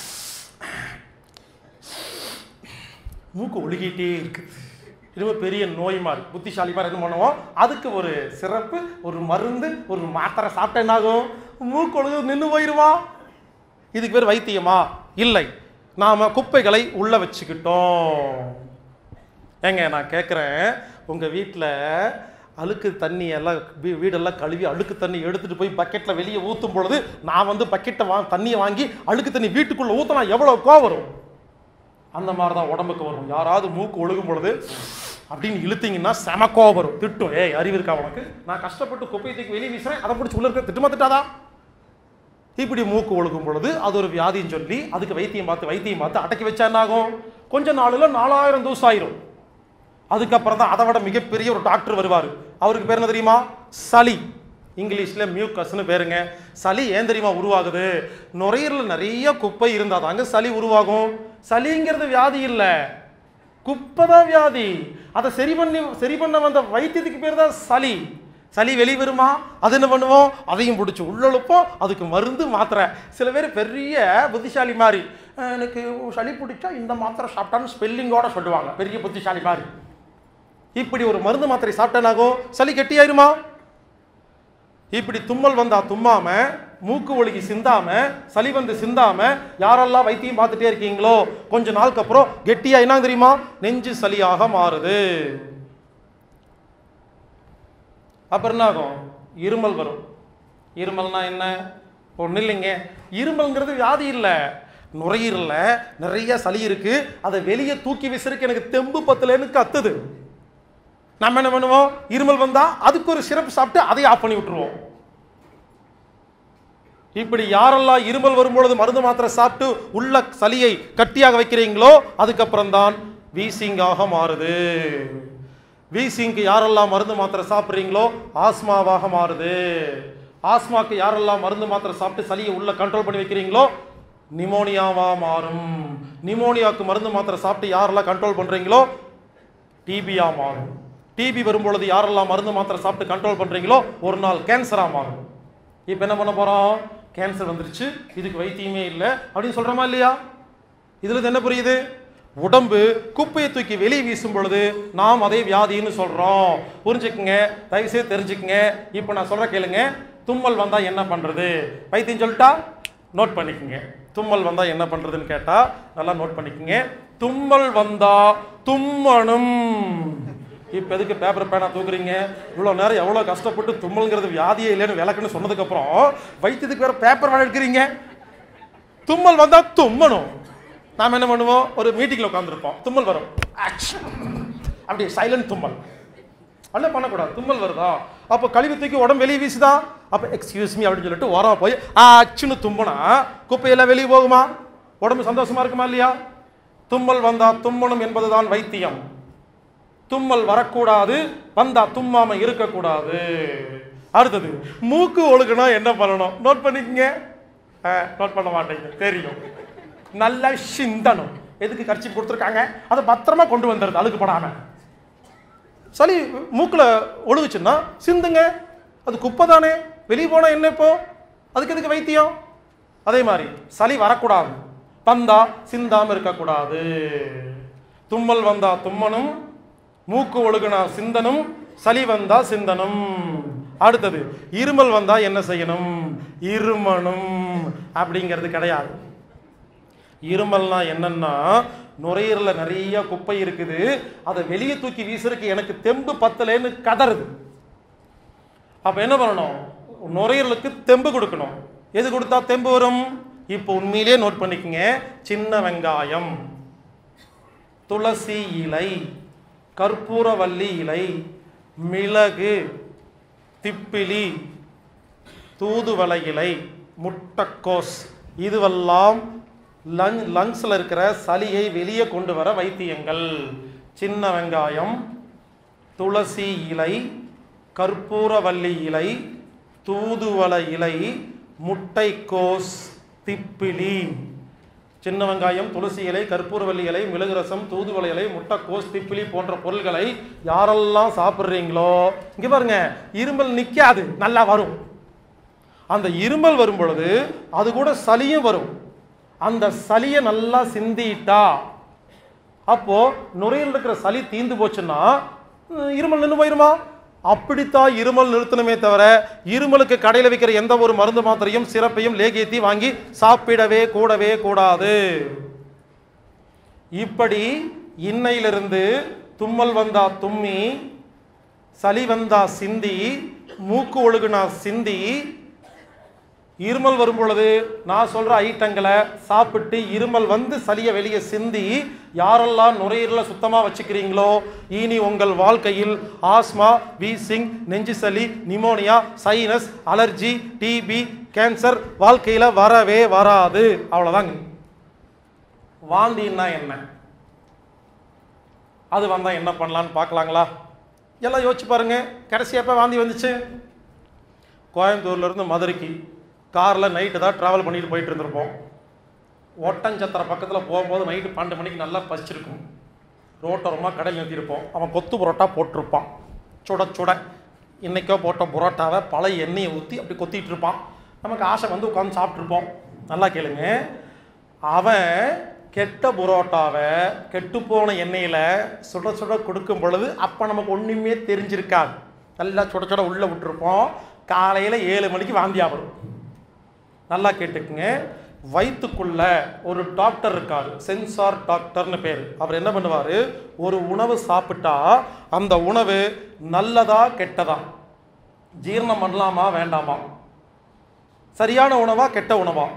மூக்கு ஒழுகிட்டே இருக்குது இது ஒரு பெரிய நோய் மாதிரி புத்திசாலி மாதிரி என்ன பண்ணுவோம் அதுக்கு ஒரு சிறப்பு ஒரு மருந்து ஒரு மாத்திரை சாப்பிட்டா என்ன ஆகும் மூக்கு ஒழுகு நின்று போயிடுமா இதுக்கு பேர் வைத்தியமா இல்லை நாம குப்பைகளை உள்ள வச்சுக்கிட்டோம் ஏங்க நான் கேட்குறேன் உங்கள் வீட்டில் அழுக்கு தண்ணி எல்லாம் வீ- வீடெல்லாம் கழுவி அழுக்கு தண்ணி எடுத்துட்டு போய் பக்கெட்டில் வெளியே ஊற்றும் பொழுது நான் வந்து பக்கெட்டை வா தண்ணியை வாங்கி அழுக்கு தண்ணி வீட்டுக்குள்ளே ஊற்றினா எவ்வளோ கோவம் வரும் அந்த மாதிரி தான் உடம்புக்கு வரும் யாராவது மூக்கு ஒழுகும் பொழுது அப்படின்னு இழுத்தீங்கன்னா செம கோவம் வரும் திட்டும் ஏய் அறிவு இருக்கா உனக்கு நான் கஷ்டப்பட்டு குப்பையை தூக்கி வெளியே வீசுறேன் அதை பிடிச்சி உள்ள இருக்க திட்டுமா திட்டாதா இப்படி மூக்கு ஒழுகும் பொழுது அது ஒரு வியாதின்னு சொல்லி அதுக்கு வைத்தியம் பார்த்து வைத்தியம் பார்த்து அடக்கி வச்சா என்ன ஆகும் கொஞ்ச நாளில் நாலாயிரம் தூசு ஆயிரும் அதுக்கப்புறம் தான் அதை விட மிகப்பெரிய ஒரு டாக்டர் வருவார் அவருக்கு பேர் என்ன தெரியுமா சளி இங்கிலீஷில் மியூக்கஸ்னு பேருங்க சளி ஏன் தெரியுமா உருவாகுது நுரையீரலில் நிறைய குப்பை இருந்தால் தாங்க சளி உருவாகும் சளிங்கிறது வியாதி இல்லை குப்பை தான் வியாதி அதை சரி பண்ணி சரி பண்ண வந்த வைத்தியத்துக்கு பேர் தான் சளி சளி வெளி வருமா அது என்ன பண்ணுவோம் அதையும் பிடிச்சி உள்ளழுப்போம் அதுக்கு மருந்து மாத்திரை சில பேர் பெரிய புத்திசாலி மாதிரி அஹ் எனக்கு சளி பிடிச்சா இந்த மாத்திரை சாப்பிட்டான்னு ஸ்பெல்லிங்கோட சொல்லுவாங்க பெரிய புத்திசாலி மாதிரி இப்படி ஒரு மருந்து மாத்திரை சாப்பிட்டனாகும் சளி கெட்டியாயிருமா இப்படி தும்மல் வந்தா தும்மாம மூக்கு ஒழுகி சிந்தாம சளி வந்து சிந்தாம யாரெல்லாம் வைத்தியம் பார்த்துட்டே இருக்கீங்களோ கொஞ்ச நாளுக்கு அப்புறம் கெட்டியா என்ன தெரியுமா நெஞ்சு சளியாக மாறுது அப்புறம் என்ன ஆகும் இருமல் வரும் இருமல்னா என்ன ஒன்றும் இல்லைங்க இருமல்ங்கிறது வியாதி இல்லை நுரையீரல்ல நிறைய சளி இருக்கு அதை வெளியே தூக்கி விசிறக்கு எனக்கு தெம்பு பத்தலைன்னு கத்துது நம்ம என்ன பண்ணுவோம் இருமல் வந்தா அதுக்கு ஒரு சிறப்பு சாப்பிட்டு அதை ஆஃப் பண்ணி விட்டுருவோம் இப்படி யாரெல்லாம் இருமல் வரும்பொழுது மருந்து மாத்திரை சாப்பிட்டு உள்ள சளியை கட்டியாக வைக்கிறீங்களோ அதுக்கப்புறம் தான் வீசிங்காக மாறுது வீசிங்க்கு யாரெல்லாம் மருந்து மாத்திரை சாப்பிட்றீங்களோ ஆஸ்மாவாக மாறுது ஆஸ்மாக்கு யாரெல்லாம் மருந்து மாத்திரை சாப்பிட்டு சளியை உள்ள கண்ட்ரோல் பண்ணி வைக்கிறீங்களோ நிமோனியாவா மாறும் நிமோனியாவுக்கு மருந்து மாத்திரை சாப்பிட்டு யாரெல்லாம் கண்ட்ரோல் பண்றீங்களோ டிபியா மாறும் டிபி வரும்பொழுது யாரெல்லாம் மருந்து மாத்திரை சாப்பிட்டு கண்ட்ரோல் பண்றீங்களோ ஒரு நாள் கேன்சரா மாறும் இப்போ என்ன பண்ண போறோம் கேன்சர் வந்துருச்சு இதுக்கு வைத்தியமே இல்லை அப்படின்னு சொல்றோமா இல்லையா இதுல இருந்து என்ன புரியுது உடம்பு குப்பையை தூக்கி வெளியே வீசும் பொழுது நாம் அதை வியாதின்னு சொல்றோம் புரிஞ்சுக்குங்க தயவுசெய்து தெரிஞ்சுக்குங்க இப்போ நான் சொல்ற கேளுங்க தும்மல் வந்தா என்ன பண்றது வைத்தியம் சொல்லிட்டா நோட் பண்ணிக்கங்க தும்மல் வந்தா என்ன பண்றதுன்னு கேட்டா நல்லா நோட் பண்ணிக்கங்க தும்மல் வந்தா தும்மணும் இப்போ எதுக்கு பேப்பர் பேனா தூக்குறீங்க இவ்வளோ நேரம் எவ்வளோ கஷ்டப்பட்டு தும்மல்ங்கிறது வியாதியே இல்லைன்னு விளக்குன்னு சொன்னதுக்கப்புறம் வைத்தியத்துக்கு வேற பேப்பர் வேலை எடுக்கிறீங்க தும்மல் வந்தா தும்மணும் நாம என்ன பண்ணுவோம் ஒரு மீட்டிங்ல உட்காந்துருப்போம் தும்மல் வரும் ஆக்ஷன் அப்படியே சைலண்ட் தும்மல் அல்ல பண்ணக்கூடாது தும்மல் வருதா அப்போ கழிவு தூக்கி உடம்பு வெளியே வீசுதா அப்போ எக்ஸ்கியூஸ் மீ அப்படின்னு சொல்லிட்டு ஓரமா போய் ஆச்சுன்னு தும்புனா குப்பையெல்லாம் வெளியே போகுமா உடம்பு சந்தோஷமா இருக்குமா இல்லையா தும்மல் வந்தா தும்மணும் என்பதுதான் வைத்தியம் தும்மல் வரக்கூடாது வந்தா தும்மாம இருக்கக்கூடாது அடுத்தது மூக்கு ஒழுகுனா என்ன பண்ணணும் நோட் பண்ணிக்கங்க நோட் பண்ண மாட்டீங்க தெரியும் நல்லா சிந்தணும் எதுக்கு கர்ச்சி கொடுத்துருக்காங்க அதை பத்திரமா கொண்டு வந்துடுது அழுக்கு படாம சளி மூக்கில் ஒழுகுச்சுன்னா சிந்துங்க அது குப்பை தானே வெளியே போனா என்ன இப்போ அதுக்கு எதுக்கு வைத்தியம் அதே மாதிரி சளி வரக்கூடாது வந்தா சிந்தாம இருக்கக்கூடாது தும்மல் வந்தா தும்மனும் மூக்கு ஒழுகுனா சிந்தனும் சளி வந்தா சிந்தனும் அடுத்தது இருமல் வந்தா என்ன செய்யணும் இருமணும் அப்படிங்கிறது கிடையாது இருமல்னா என்னன்னா நுரையீரல நிறைய குப்பை இருக்குது அதை வெளியே தூக்கி வீசுறதுக்கு எனக்கு தெம்பு பத்தலைன்னு கதறுது அப்ப என்ன பண்ணணும் நுரையீரலுக்கு தெம்பு கொடுக்கணும் எது கொடுத்தா தெம்பு வரும் இப்போ உண்மையிலேயே நோட் பண்ணிக்கங்க சின்ன வெங்காயம் துளசி இலை கற்பூரவல்லி இலை மிளகு திப்பிலி தூதுவளை இலை முட்டைக்கோஸ் இதுவெல்லாம் லங் லங்ஸில் இருக்கிற சளியை வெளியே கொண்டு வர வைத்தியங்கள் சின்ன வெங்காயம் துளசி இலை கற்பூரவல்லி இலை தூதுவளை இலை முட்டைக்கோஸ் திப்பிலி சின்ன வெங்காயம் துளசி இலை கற்பூரவல்லி இலை மிளகு ரசம் தூதுவளை இலை முட்டைக்கோஸ் திப்பிலி போன்ற பொருள்களை யாரெல்லாம் சாப்பிட்றீங்களோ இங்க பாருங்க இருமல் நிக்காது நல்லா வரும் அந்த இருமல் வரும் பொழுது அது கூட சளியும் வரும் அந்த சளியை நல்லா சிந்திட்டா அப்போ நுரையில் இருக்கிற சளி தீந்து போச்சுன்னா உம், இருமல் நின்று போயிருமா அப்படித்தான் இருமல் நிறுத்தணுமே தவிர இருமலுக்கு கடையில் விற்கிற எந்த ஒரு மருந்து மாத்திரையும் சிறப்பையும் லேகியத்தையும் வாங்கி சாப்பிடவே கூடவே கூடாது இப்படி இன்னையிலிருந்து தும்மல் வந்தா தும்மி சளி வந்தா சிந்தி மூக்கு ஒழுகுனா சிந்தி இருமல் வரும் பொழுது நான் சொல்ற ஐட்டங்களை சாப்பிட்டு இருமல் வந்து சளியை வெளியே சிந்தி யாரெல்லாம் நுரையீரலை சுத்தமா வச்சுக்கிறீங்களோ இனி உங்கள் வாழ்க்கையில் ஆஸ்மா வீசிங் நெஞ்சு சளி pneumonia sinus allergy TB cancer வாழ்க்கையில வரவே வராது அவ்வளவுதாங்க வாந்தின்னா என்ன அது வந்தா என்ன பண்ணலான்னு பார்க்கலாங்களா எல்லாம் யோசிச்சு பாருங்க கடைசியா எப்ப வாந்தி வந்துச்சு கோயம்புத்தூர்ல இருந்து மதுரைக்கு காரில் நைட்டு தான் ட்ராவல் பண்ணிட்டு போயிட்டு இருந்திருப்போம் ஒட்டஞ்சத்திர பக்கத்தில் போகும்போது நைட்டு பன்னெண்டு மணிக்கு நல்லா பசிச்சிருக்கும் ரோட்டோரமாக கடையில் நிறுத்தியிருப்போம் அவன் கொத்து புரோட்டா போட்டிருப்பான் சுட சுட இன்னைக்கோ போட்ட புரோட்டாவை பழைய எண்ணெயை ஊற்றி அப்படி கொத்திட்டு இருப்பான் நமக்கு ஆசை வந்து உட்காந்து சாப்பிட்ருப்போம் நல்லா கேளுங்க அவன் கெட்ட புரோட்டாவை கெட்டுப்போன எண்ணெயில் சுட சுட கொடுக்கும் பொழுது அப்போ நமக்கு ஒன்றுமே தெரிஞ்சிருக்காது நல்லா சுட சுட உள்ளே விட்டுருப்போம் காலையில் ஏழு மணிக்கு வாந்தியா வரும் நல்லா கேட்டுக்குங்க வயிற்றுக்குள்ள ஒரு டாக்டர் இருக்காரு சென்சார் டாக்டர்னு பேர் அவர் என்ன பண்ணுவார் ஒரு உணவு சாப்பிட்டா அந்த உணவு நல்லதா கெட்டதா ஜீரணம் பண்ணலாமா வேண்டாமா சரியான உணவா கெட்ட உணவா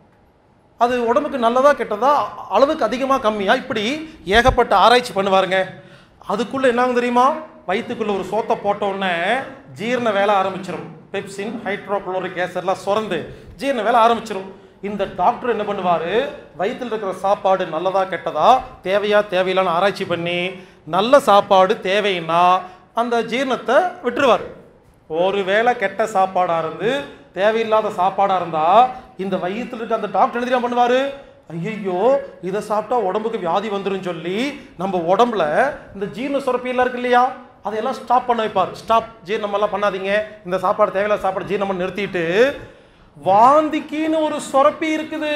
அது உடம்புக்கு நல்லதா கெட்டதா அளவுக்கு அதிகமாக கம்மியா இப்படி ஏகப்பட்ட ஆராய்ச்சி பண்ணுவாருங்க அதுக்குள்ள என்னங்க தெரியுமா வயிற்றுக்குள்ள ஒரு சோத்தை போட்ட உடனே ஜீரண வேலை ஆரம்பிச்சிடும் பெப்சின் ஹைட்ரோக்ளோரிக் ஆசிட்லாம் சுரந்து ஜீரண வேலை ஆரம்பிச்சிடும் இந்த டாக்டர் என்ன பண்ணுவார் வயிற்றில் இருக்கிற சாப்பாடு நல்லதா கெட்டதா தேவையா தேவையில்லான்னு ஆராய்ச்சி பண்ணி நல்ல சாப்பாடு தேவைன்னா அந்த ஜீரணத்தை விட்டுருவார் ஒருவேளை கெட்ட சாப்பாடாக இருந்து தேவையில்லாத சாப்பாடாக இருந்தா இந்த வயிற்றுல இருக்க அந்த டாக்டர் என்ன தெரியுமா பண்ணுவார் ஐயோ இதை சாப்பிட்டா உடம்புக்கு வியாதி வந்துரும் சொல்லி நம்ம உடம்புல இந்த ஜீரண சுரப்பியெல்லாம் இருக்கு இல்லையா அதையெல்லாம் ஸ்டாப் பண்ண வைப்பார் ஸ்டாப் ஜீரணம் எல்லாம் பண்ணாதீங்க இந்த சாப்பாடு தேவையில்லாத சாப்பாடு ஜீரணம் பண்ணி நிறுத்திட்டு வாந்திக்குன்னு ஒரு சுரப்பி இருக்குது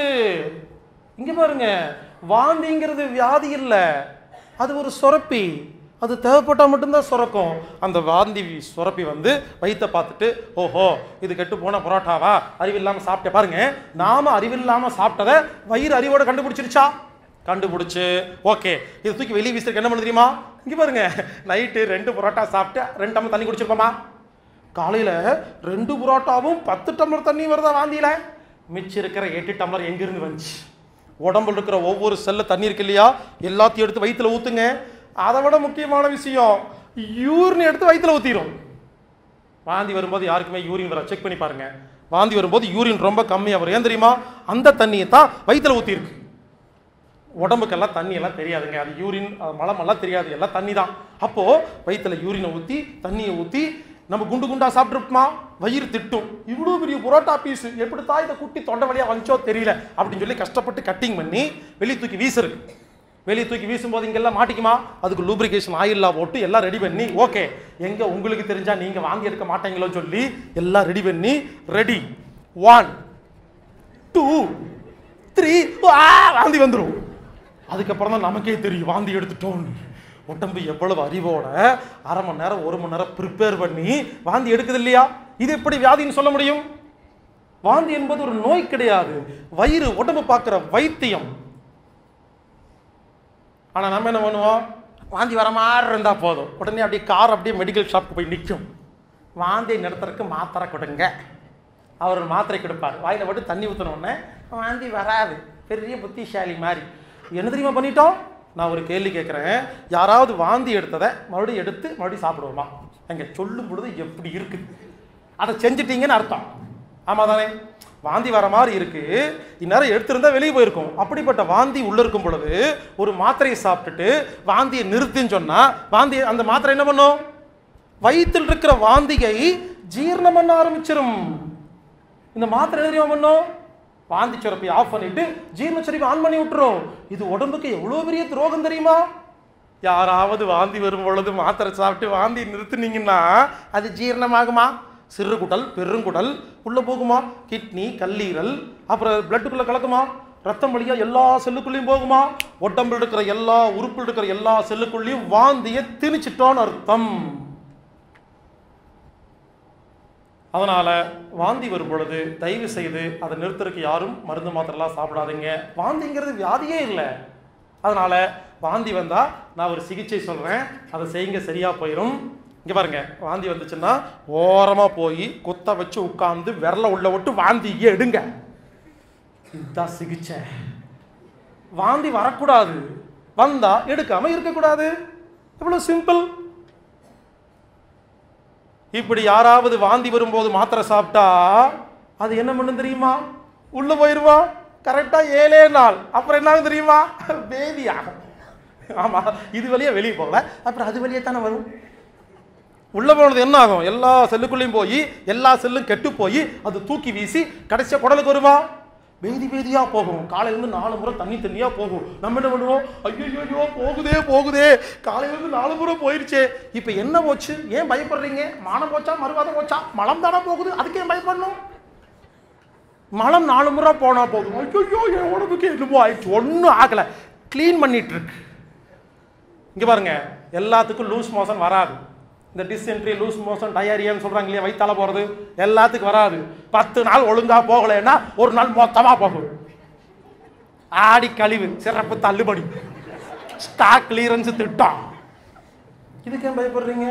இங்க பாருங்க வாந்திங்கிறது வியாதி இல்லை அது ஒரு சுரப்பி அது தேவைப்பட்டால் மட்டும்தான் சுரக்கும் அந்த வாந்தி சுரப்பி வந்து வயித்தை பார்த்துட்டு ஓஹோ இது கெட்டு போன புரோட்டாவா அறிவில்லாமல் சாப்பிட்ட பாருங்க நாம அறிவில்லாமல் சாப்பிட்டதை வயிறு அறிவோட கண்டுபிடிச்சிருச்சா கண்டுபிடிச்சு ஓகே இது தூக்கி வெளியே வீசுறதுக்கு என்ன பண்ண தெரியுமா இங்க பாருங்க நைட்டு ரெண்டு புரோட்டா சாப்பிட்டு ரெண்டு டம்ளர் தண்ணி குடிச்சிருப்போமா காலையில் ரெண்டு புரோட்டாவும் பத்து டம்ளர் தண்ணி வருதா வாந்தியில மிச்சம் இருக்கிற எட்டு டம்ளர் எங்கிருந்து வந்துச்சு உடம்புல இருக்கிற ஒவ்வொரு செல்ல தண்ணி இருக்கு இல்லையா எல்லாத்தையும் எடுத்து வயிற்றுல ஊத்துங்க அதை விட முக்கியமான விஷயம் யூரின் எடுத்து வயிற்றுல ஊற்றிடும் வாந்தி வரும்போது யாருக்குமே யூரின் வர செக் பண்ணி பாருங்க வாந்தி வரும்போது யூரின் ரொம்ப கம்மியாக வரும் ஏன் தெரியுமா அந்த தண்ணியை தான் வயிற்றுல ஊற்றிருக்கு உடம்புக்கெல்லாம் தண்ணி எல்லாம் தெரியாதுங்க அது யூரின் அது மலமெல்லாம் தெரியாது எல்லாம் தண்ணி தான் அப்போ வயிற்றுல யூரினை ஊற்றி தண்ணியை ஊற்றி நம்ம குண்டு குண்டா சாப்பிட்ருப்போமா வயிறு திட்டும் இவ்வளோ பெரிய புரோட்டா பீஸ் எப்படி தான் இதை குட்டி தொண்டை வழியாக வந்துச்சோ தெரியல அப்படின்னு சொல்லி கஷ்டப்பட்டு கட்டிங் பண்ணி வெளியே தூக்கி வீசுறது வெளியே தூக்கி வீசும்போது இங்கெல்லாம் மாட்டிக்குமா அதுக்கு லூப்ரிகேஷன் ஆயில்லாம் போட்டு எல்லாம் ரெடி பண்ணி ஓகே எங்க உங்களுக்கு தெரிஞ்சா நீங்க வாங்கி எடுக்க மாட்டீங்களோ சொல்லி எல்லாம் ரெடி பண்ணி ரெடி ஒன் டூ த்ரீ வாந்தி வந்துடும் அதுக்கப்புறம் தான் நமக்கே தெரியும் வாந்தி எடுத்துட்டோம் உடம்பு எவ்வளவு அறிவோட அரை மணி நேரம் ஒரு மணி நேரம் ப்ரிப்பேர் பண்ணி வாந்தி எடுக்குது இல்லையா இது எப்படி வியாதின்னு சொல்ல முடியும் வாந்தி என்பது ஒரு நோய் கிடையாது வயிறு உடம்பு பார்க்குற வைத்தியம் ஆனா நம்ம என்ன பண்ணுவோம் வாந்தி வர மாதிரி இருந்தா போதும் உடனே அப்படியே கார் அப்படியே மெடிக்கல் ஷாப்புக்கு போய் நிற்கும் வாந்தி நிறுத்துறதுக்கு மாத்திரை கொடுங்க அவர் ஒரு மாத்திரை கொடுப்பார் வாயில போட்டு தண்ணி ஊற்றின உடனே வாந்தி வராது பெரிய புத்திசாலி மாதிரி என்ன தெரியுமா பண்ணிட்டோம் நான் ஒரு கேள்வி கேட்குறேன் யாராவது வாந்தி எடுத்ததை மறுபடியும் எடுத்து மறுபடியும் சாப்பிடுவோமா எங்க சொல்லும் பொழுது எப்படி இருக்குது அதை செஞ்சிட்டீங்கன்னு அர்த்தம் ஆமா தானே வாந்தி வர மாதிரி இருக்கு இந்நேரம் எடுத்திருந்தா வெளியே போயிருக்கும் அப்படிப்பட்ட வாந்தி உள்ள இருக்கும் பொழுது ஒரு மாத்திரையை சாப்பிட்டுட்டு வாந்தியை நிறுத்தின்னு சொன்னா வாந்தி அந்த மாத்திரை என்ன பண்ணும் வயிற்றில் இருக்கிற வாந்தியை ஜீரணம் பண்ண ஆரம்பிச்சிரும் இந்த மாத்திரை என்ன தெரியுமா பண்ணும் வாந்தி சுரப்பி ஆஃப் பண்ணிட்டு ஜீரண சுரப்பி ஆன் பண்ணி விட்டுரும் இது உடம்புக்கு எவ்வளோ பெரிய துரோகம் தெரியுமா யாராவது வாந்தி வரும் பொழுது மாத்திரை சாப்பிட்டு வாந்தி நிறுத்துனீங்கன்னா அது ஜீரணமாகுமா சிறுகுடல் பெருங்குடல் உள்ள போகுமா கிட்னி கல்லீரல் அப்புறம் பிளட்டுக்குள்ள கலக்குமா ரத்தம் வழியா எல்லா செல்லுக்குள்ளேயும் போகுமா உடம்புல இருக்கிற எல்லா உறுப்பில் இருக்கிற எல்லா செல்லுக்குள்ளேயும் வாந்தியை திணிச்சிட்டோன்னு அர்த்தம் அதனால வாந்தி வரும் பொழுது தயவு செய்து அதை நிறுத்துறதுக்கு யாரும் மருந்து மாத்திரைலாம் சாப்பிடாதீங்க வாந்திங்கிறது வியாதியே இல்லை அதனால வாந்தி வந்தா நான் ஒரு சிகிச்சை சொல்றேன் அதை செய்யுங்க சரியா போயிடும் இங்க பாருங்க வாந்தி வந்துச்சுன்னா ஓரமா போய் குத்த வச்சு உட்கார்ந்து விரல உள்ள விட்டு வாந்தியை எடுங்க இதுதான் சிகிச்சை வாந்தி வரக்கூடாது வந்தா எடுக்காம இருக்கக்கூடாது எவ்வளவு சிம்பிள் இப்படி யாராவது வாந்தி வரும்போது மாத்திரை சாப்பிட்டா அது என்ன பண்ணும் தெரியுமா உள்ள போயிருவா கரெக்டா ஏழே நாள் அப்புறம் என்ன ஆகும் தெரியுமா பேதி ஆகும் ஆமா இது வழியா வெளியே போகல அப்புறம் அது வழியே தானே வரும் உள்ள போனது என்ன ஆகும் எல்லா செல்லுக்குள்ளேயும் போய் எல்லா செல்லும் கெட்டு போய் அது தூக்கி வீசி கடைசியா குடலுக்கு வருமா பேதி பேதியா போகும் காலையில இருந்து நாலு முறை தண்ணி தண்ணியா போகும் நம்ம என்ன பண்ணுவோம் ஐயோ போகுதே போகுதே காலையில இருந்து நாலு முறை போயிருச்சே இப்போ என்ன போச்சு ஏன் பயப்படுறீங்க மானம் போச்சா மறுவாதம் போச்சா மலம் தானே போகுது அதுக்கு ஏன் பயப்படணும் மலம் நாலு முறை போனா போதும் ஐயோ என் உடம்புக்கு என்னமோ ஆயிடுச்சு ஒன்றும் ஆகலை க்ளீன் பண்ணிட்டு இருக்கு இங்க பாருங்க எல்லாத்துக்கும் லூஸ் மோஷன் வராது இந்த டிசென்ட்ரி லூஸ் மோஷன் டயரியான்னு சொல்றாங்க இல்லையா வயித்தால போறது எல்லாத்துக்கும் வராது பத்து நாள் ஒழுங்கா போகலைன்னா ஒரு நாள் மொத்தமா போகும் ஆடி கழிவு சிறப்பு தள்ளுபடி ஸ்டாக் கிளியரன்ஸ் திட்டம் இதுக்கு ஏன் பயப்படுறீங்க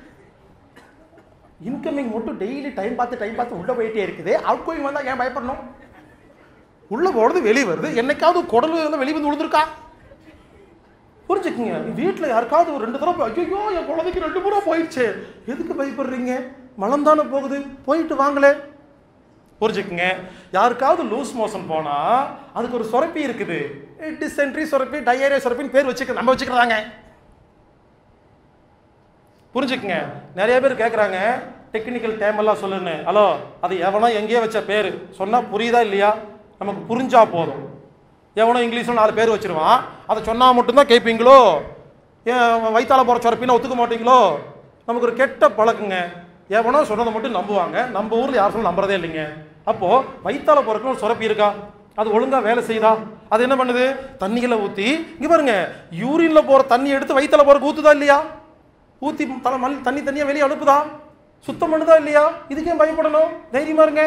இன்கமிங் மட்டும் டெய்லி டைம் பார்த்து டைம் பார்த்து உள்ள போயிட்டே இருக்குது அவுட் கோயிங் வந்தா ஏன் பயப்படணும் உள்ள போறது வெளியே வருது என்னைக்காவது குடல் வந்து வெளியே வந்து விழுந்திருக்கா புரிஞ்சுக்குங்க வீட்டில் யாருக்காவது ஒரு ரெண்டு தடவை ஐயோ என் குழந்தைக்கு ரெண்டு முறை போயிடுச்சு எதுக்கு பயப்படுறீங்க மலம் தானே போகுது போயிட்டு வாங்களே புரிஞ்சுக்குங்க யாருக்காவது லூஸ் மோஷன் போனா அதுக்கு ஒரு சுரப்பி இருக்குது டிசென்ட்ரி சுரப்பி டயரியா சுரப்பின்னு பேர் வச்சுக்க நம்ம வச்சுக்கிறாங்க புரிஞ்சுக்குங்க நிறைய பேர் கேட்குறாங்க டெக்னிக்கல் டேம் எல்லாம் சொல்லுன்னு ஹலோ அது எவனோ எங்கேயோ வச்ச பேர் சொன்னால் புரியுதா இல்லையா நமக்கு புரிஞ்சா போதும் எவனோ இங்கிலீஷில் நாலு பேர் வச்சிருவான் அதை சொன்னால் மட்டும்தான் கேட்பீங்களோ ஏன் வயிற்றால போகிற சொரப்பின்னு ஒத்துக்க மாட்டீங்களோ நமக்கு ஒரு கெட்ட பழக்கங்க எவனோ சொன்னதை மட்டும் நம்புவாங்க நம்ம ஊரில் யார் சொல்ல நம்புறதே இல்லைங்க அப்போது வயிற்றால போகிறக்கு ஒரு சுரப்பி இருக்கா அது ஒழுங்காக வேலை செய்யுதா அது என்ன பண்ணுது தண்ணிகளை ஊற்றி இங்கே பாருங்க யூரினில் போகிற தண்ணி எடுத்து வயிற்றால போகிறக்கு ஊற்றுதா இல்லையா ஊற்றி தலை மல் தண்ணி தண்ணியாக வெளியே அனுப்புதா சுத்தம் பண்ணுதா இல்லையா இதுக்கே பயப்படணும் தைரியமா இருங்க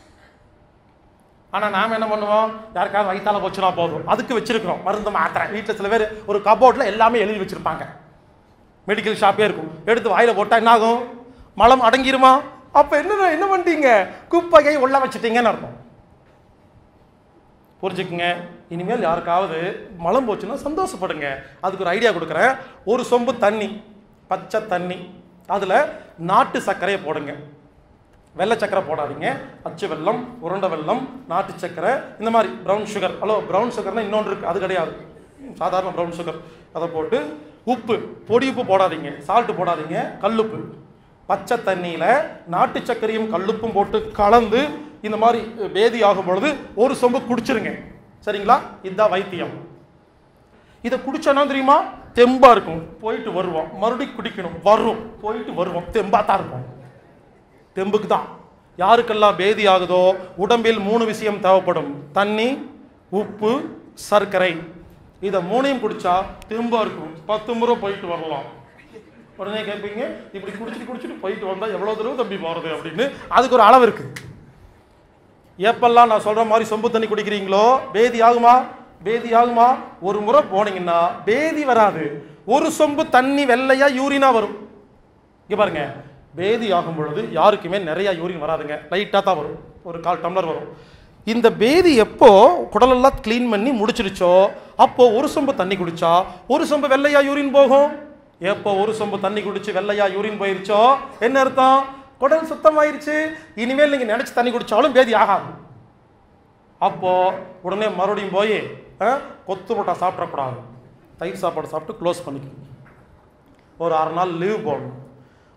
ஆனால் நாம் என்ன பண்ணுவோம் யாருக்காவது வயிற்றால போச்சுனா போதும் அதுக்கு வச்சிருக்கிறோம் மருந்து மாத்திரை வீட்டில் சில பேர் ஒரு கபோர்டில் எல்லாமே எழுதி வச்சிருப்பாங்க மெடிக்கல் ஷாப்பே இருக்கும் எடுத்து வாயில் போட்டால் என்ன ஆகும் மலம் அடங்கிருமா அப்போ என்ன என்ன பண்ணிட்டீங்க குப்பையை உள்ள வச்சிட்டீங்கன்னு அர்த்தம் புரிஞ்சுக்குங்க இனிமேல் யாருக்காவது மலம் போச்சுன்னா சந்தோஷப்படுங்க அதுக்கு ஒரு ஐடியா கொடுக்குறேன் ஒரு சொம்பு தண்ணி பச்சை தண்ணி அதில் நாட்டு சர்க்கரையை போடுங்க வெள்ளை சக்கரை போடாதீங்க அச்சு வெல்லம் உருண்டை வெல்லம் நாட்டு சக்கரை இந்த மாதிரி ப்ரௌன் சுகர் ஹலோ ப்ரௌன் சுகர்னா இன்னொன்று இருக்குது அது கிடையாது சாதாரண ப்ரௌன் சுகர் அதை போட்டு உப்பு பொடி உப்பு போடாதீங்க சால்ட்டு போடாதீங்க கல்லுப்பு பச்சை தண்ணியில் நாட்டு சர்க்கரையும் கல்லுப்பும் போட்டு கலந்து இந்த மாதிரி பேதி ஆகும் பொழுது ஒரு சொம்பு குடிச்சிருங்க சரிங்களா இதுதான் வைத்தியம் இதை குடிச்சோன்னா தெரியுமா தெம்பா இருக்கும் போயிட்டு வருவோம் மறுபடியும் குடிக்கணும் வரும் போயிட்டு வருவோம் தெம்பா தான் இருக்கும் தெம்புக்கு தான் யாருக்கெல்லாம் பேதி ஆகுதோ உடம்பில் மூணு விஷயம் தேவைப்படும் தண்ணி உப்பு சர்க்கரை இதை மூணையும் குடிச்சா தெம்பா இருக்கும் பத்து முறை போயிட்டு வரலாம் உடனே கேட்பீங்க இப்படி குடிச்சிட்டு குடிச்சிட்டு போயிட்டு வந்தா எவ்வளவு தூரம் தம்பி போறது அப்படின்னு அதுக்கு ஒரு அளவு இருக்கு எப்பெல்லாம் நான் சொல்ற மாதிரி சொம்பு தண்ணி குடிக்கிறீங்களோ பேதி ஆகுமா பேதி ஆகுமா ஒரு முறை போனீங்கன்னா பேதி வராது ஒரு சொம்பு தண்ணி வெள்ளையா யூரினா வரும் இங்க பாருங்க பேதி ஆகும் பொழுது யாருக்குமே நிறைய யூரின் வராதுங்க லைட்டாக தான் வரும் ஒரு கால் டம்ளர் வரும் இந்த பேதி எப்போ குடலெல்லாம் க்ளீன் பண்ணி முடிச்சிருச்சோ அப்போ ஒரு சொம்பு தண்ணி குடிச்சா ஒரு சொம்பு வெள்ளையா யூரின் போகும் எப்போ ஒரு சொம்பு தண்ணி குடிச்சு வெள்ளையா யூரின் போயிருச்சோ என்ன அர்த்தம் குடல் சுத்தமாயிருச்சு இனிமேல் நீங்க நினைச்சு தண்ணி குடிச்சாலும் பேதி ஆகாது அப்போ உடனே மறுபடியும் போய் அஹ், கொத்து முட்டை சாப்பிடக்கூடாது தயிர் சாப்பாடு சாப்பிட்டு க்ளோஸ் பண்ணிக்கணும் ஒரு அரை நாள் லீவ் போடணும்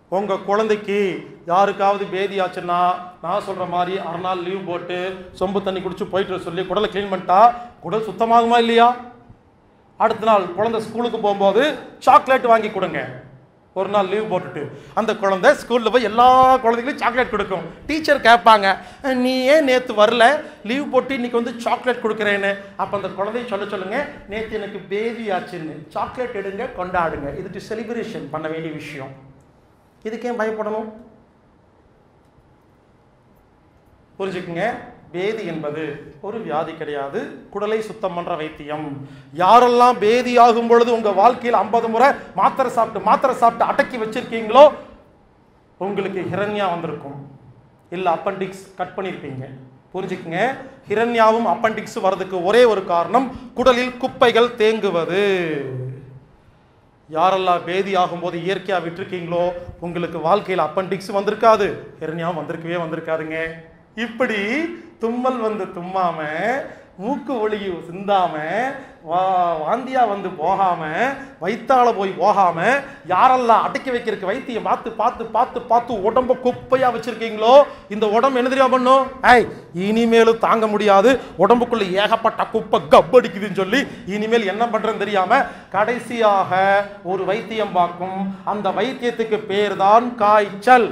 உங்கள் குழந்தைக்கு யாருக்காவது பேதி ஆச்சுன்னா நான் சொல்கிற மாதிரி அரை நாள் லீவ் போட்டு சொம்பு தண்ணி குடிச்சு போயிட்டு வர சொல்லி குடலை க்ளீன் பண்ணிட்டா குடல் சுத்தமாகுமா இல்லையா அடுத்த நாள் குழந்தை ஸ்கூலுக்கு போகும்போது சாக்லேட் வாங்கி கொடுங்க ஒரு நாள் லீவ் போட்டுட்டு அந்த குழந்தை ஸ்கூலில் போய் எல்லா குழந்தைகளும் சாக்லேட் கொடுக்கும் டீச்சர் கேட்பாங்க நீ ஏன் நேற்று வரல லீவ் போட்டு இன்னைக்கு வந்து சாக்லேட் கொடுக்குறேன்னு அப்போ அந்த குழந்தைய சொல்ல சொல்லுங்க நேற்று எனக்கு பேபி ஆச்சுன்னு சாக்லேட் எடுங்க கொண்டாடுங்க இதுக்கு செலிப்ரேஷன் பண்ண வேண்டிய விஷயம் இதுக்கு ஏன் பயப்படணும் புரிஞ்சுக்குங்க பேதி என்பது ஒரு வியாதி கிடையாது குடலை சுத்தம் பண்ற வைத்தியம் யாரெல்லாம் பேதி ஆகும் பொழுது உங்க வாழ்க்கையில் ஐம்பது முறை மாத்திரை சாப்பிட்டு மாத்திரை சாப்பிட்டு அடக்கி வச்சிருக்கீங்களோ உங்களுக்கு ஹிரண்யா வந்திருக்கும் இல்லை அப்பண்டிக்ஸ் கட் பண்ணியிருப்பீங்க புரிஞ்சுக்குங்க ஹிரண்யாவும் அப்பண்டிக்ஸ் வர்றதுக்கு ஒரே ஒரு காரணம் குடலில் குப்பைகள் தேங்குவது யாரெல்லாம் பேதி ஆகும்போது இயற்கையாக விட்டுருக்கீங்களோ உங்களுக்கு வாழ்க்கையில் அப்பண்டிக்ஸ் வந்திருக்காது ஹிரண்யாவும் வந்திருக்கவே வந்திருக்காதுங்க இப்படி தும்மல் வந்து தும்மாம மூக்கு ஒளி சிந்தாம வா வாந்தியா வந்து போகாம வயித்தால போய் போகாம யாரெல்லாம் அடக்கி வைக்கிறதுக்கு வைத்தியம் பார்த்து பார்த்து பார்த்து பார்த்து உடம்ப குப்பையா வச்சிருக்கீங்களோ இந்த உடம்பு என்ன தெரியுமா பண்ணும் ஐய் இனிமேலும் தாங்க முடியாது உடம்புக்குள்ள ஏகப்பட்ட குப்பை கப்படிக்குதுன்னு சொல்லி இனிமேல் என்ன பண்றேன்னு தெரியாம கடைசியாக ஒரு வைத்தியம் பார்க்கும் அந்த வைத்தியத்துக்கு பேர் தான் காய்ச்சல்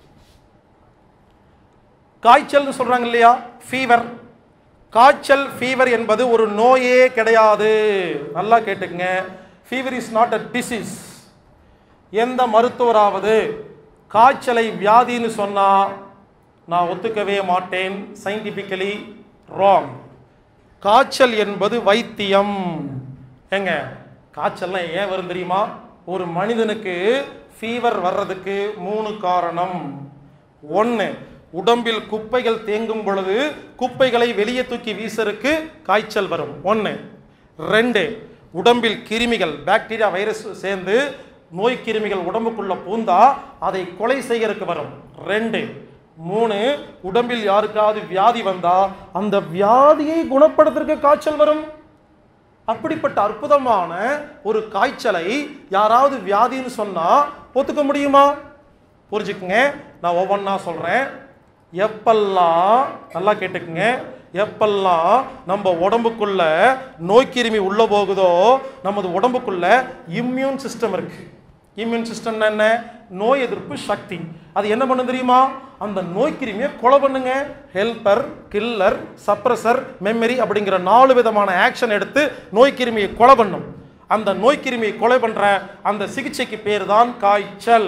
காய்ச்சல்னு சொல்றாங்க இல்லையா ஃபீவர் காய்ச்சல் ஃபீவர் என்பது ஒரு நோயே கிடையாது நல்லா கேட்டுக்கங்க fever is not a disease எந்த மருத்துவராவது காய்ச்சலை வியாதின்னு சொன்னா நான் ஒத்துக்கவே மாட்டேன் சயின்டிபிக்கலி ராங் காய்ச்சல் என்பது வைத்தியம் ஏங்க காய்ச்சல்லாம் ஏன் வரும் தெரியுமா ஒரு மனிதனுக்கு ஃபீவர் வர்றதுக்கு மூணு காரணம் ஒன்று உடம்பில் குப்பைகள் தேங்கும் பொழுது குப்பைகளை வெளியே தூக்கி வீசருக்கு காய்ச்சல் வரும் ஒன்று ரெண்டு உடம்பில் கிருமிகள் பாக்டீரியா வைரஸ் சேர்ந்து நோய் கிருமிகள் உடம்புக்குள்ள பூந்தா அதை கொலை செய்யறதுக்கு வரும் ரெண்டு மூணு உடம்பில் யாருக்காவது வியாதி வந்தா அந்த வியாதியை குணப்படுத்துறதுக்கு காய்ச்சல் வரும் அப்படிப்பட்ட அற்புதமான ஒரு காய்ச்சலை யாராவது வியாதின்னு சொன்னா ஒத்துக்க முடியுமா புரிஞ்சுக்குங்க நான் ஒவ்வொன்றா சொல்றேன் எப்பெல்லாம் நல்லா கேட்டுக்குங்க எப்பெல்லாம் நம்ம உடம்புக்குள்ள நோய்க்கிருமி உள்ள போகுதோ நமது உடம்புக்குள்ள இம்யூன் சிஸ்டம் இருக்கு இம்யூன் சிஸ்டம்னா என்ன நோய் எதிர்ப்பு சக்தி அது என்ன பண்ணும் தெரியுமா அந்த நோய்க்கிருமியை கொலை பண்ணுங்க ஹெல்பர் கில்லர் சப்ரஸர் மெமரி அப்படிங்கிற நாலு விதமான ஆக்ஷன் எடுத்து நோய்க்கிருமியை கொலை பண்ணும் அந்த நோய்க்கிருமியை கொலை பண்ற அந்த சிகிச்சைக்கு பேர் தான் காய்ச்சல்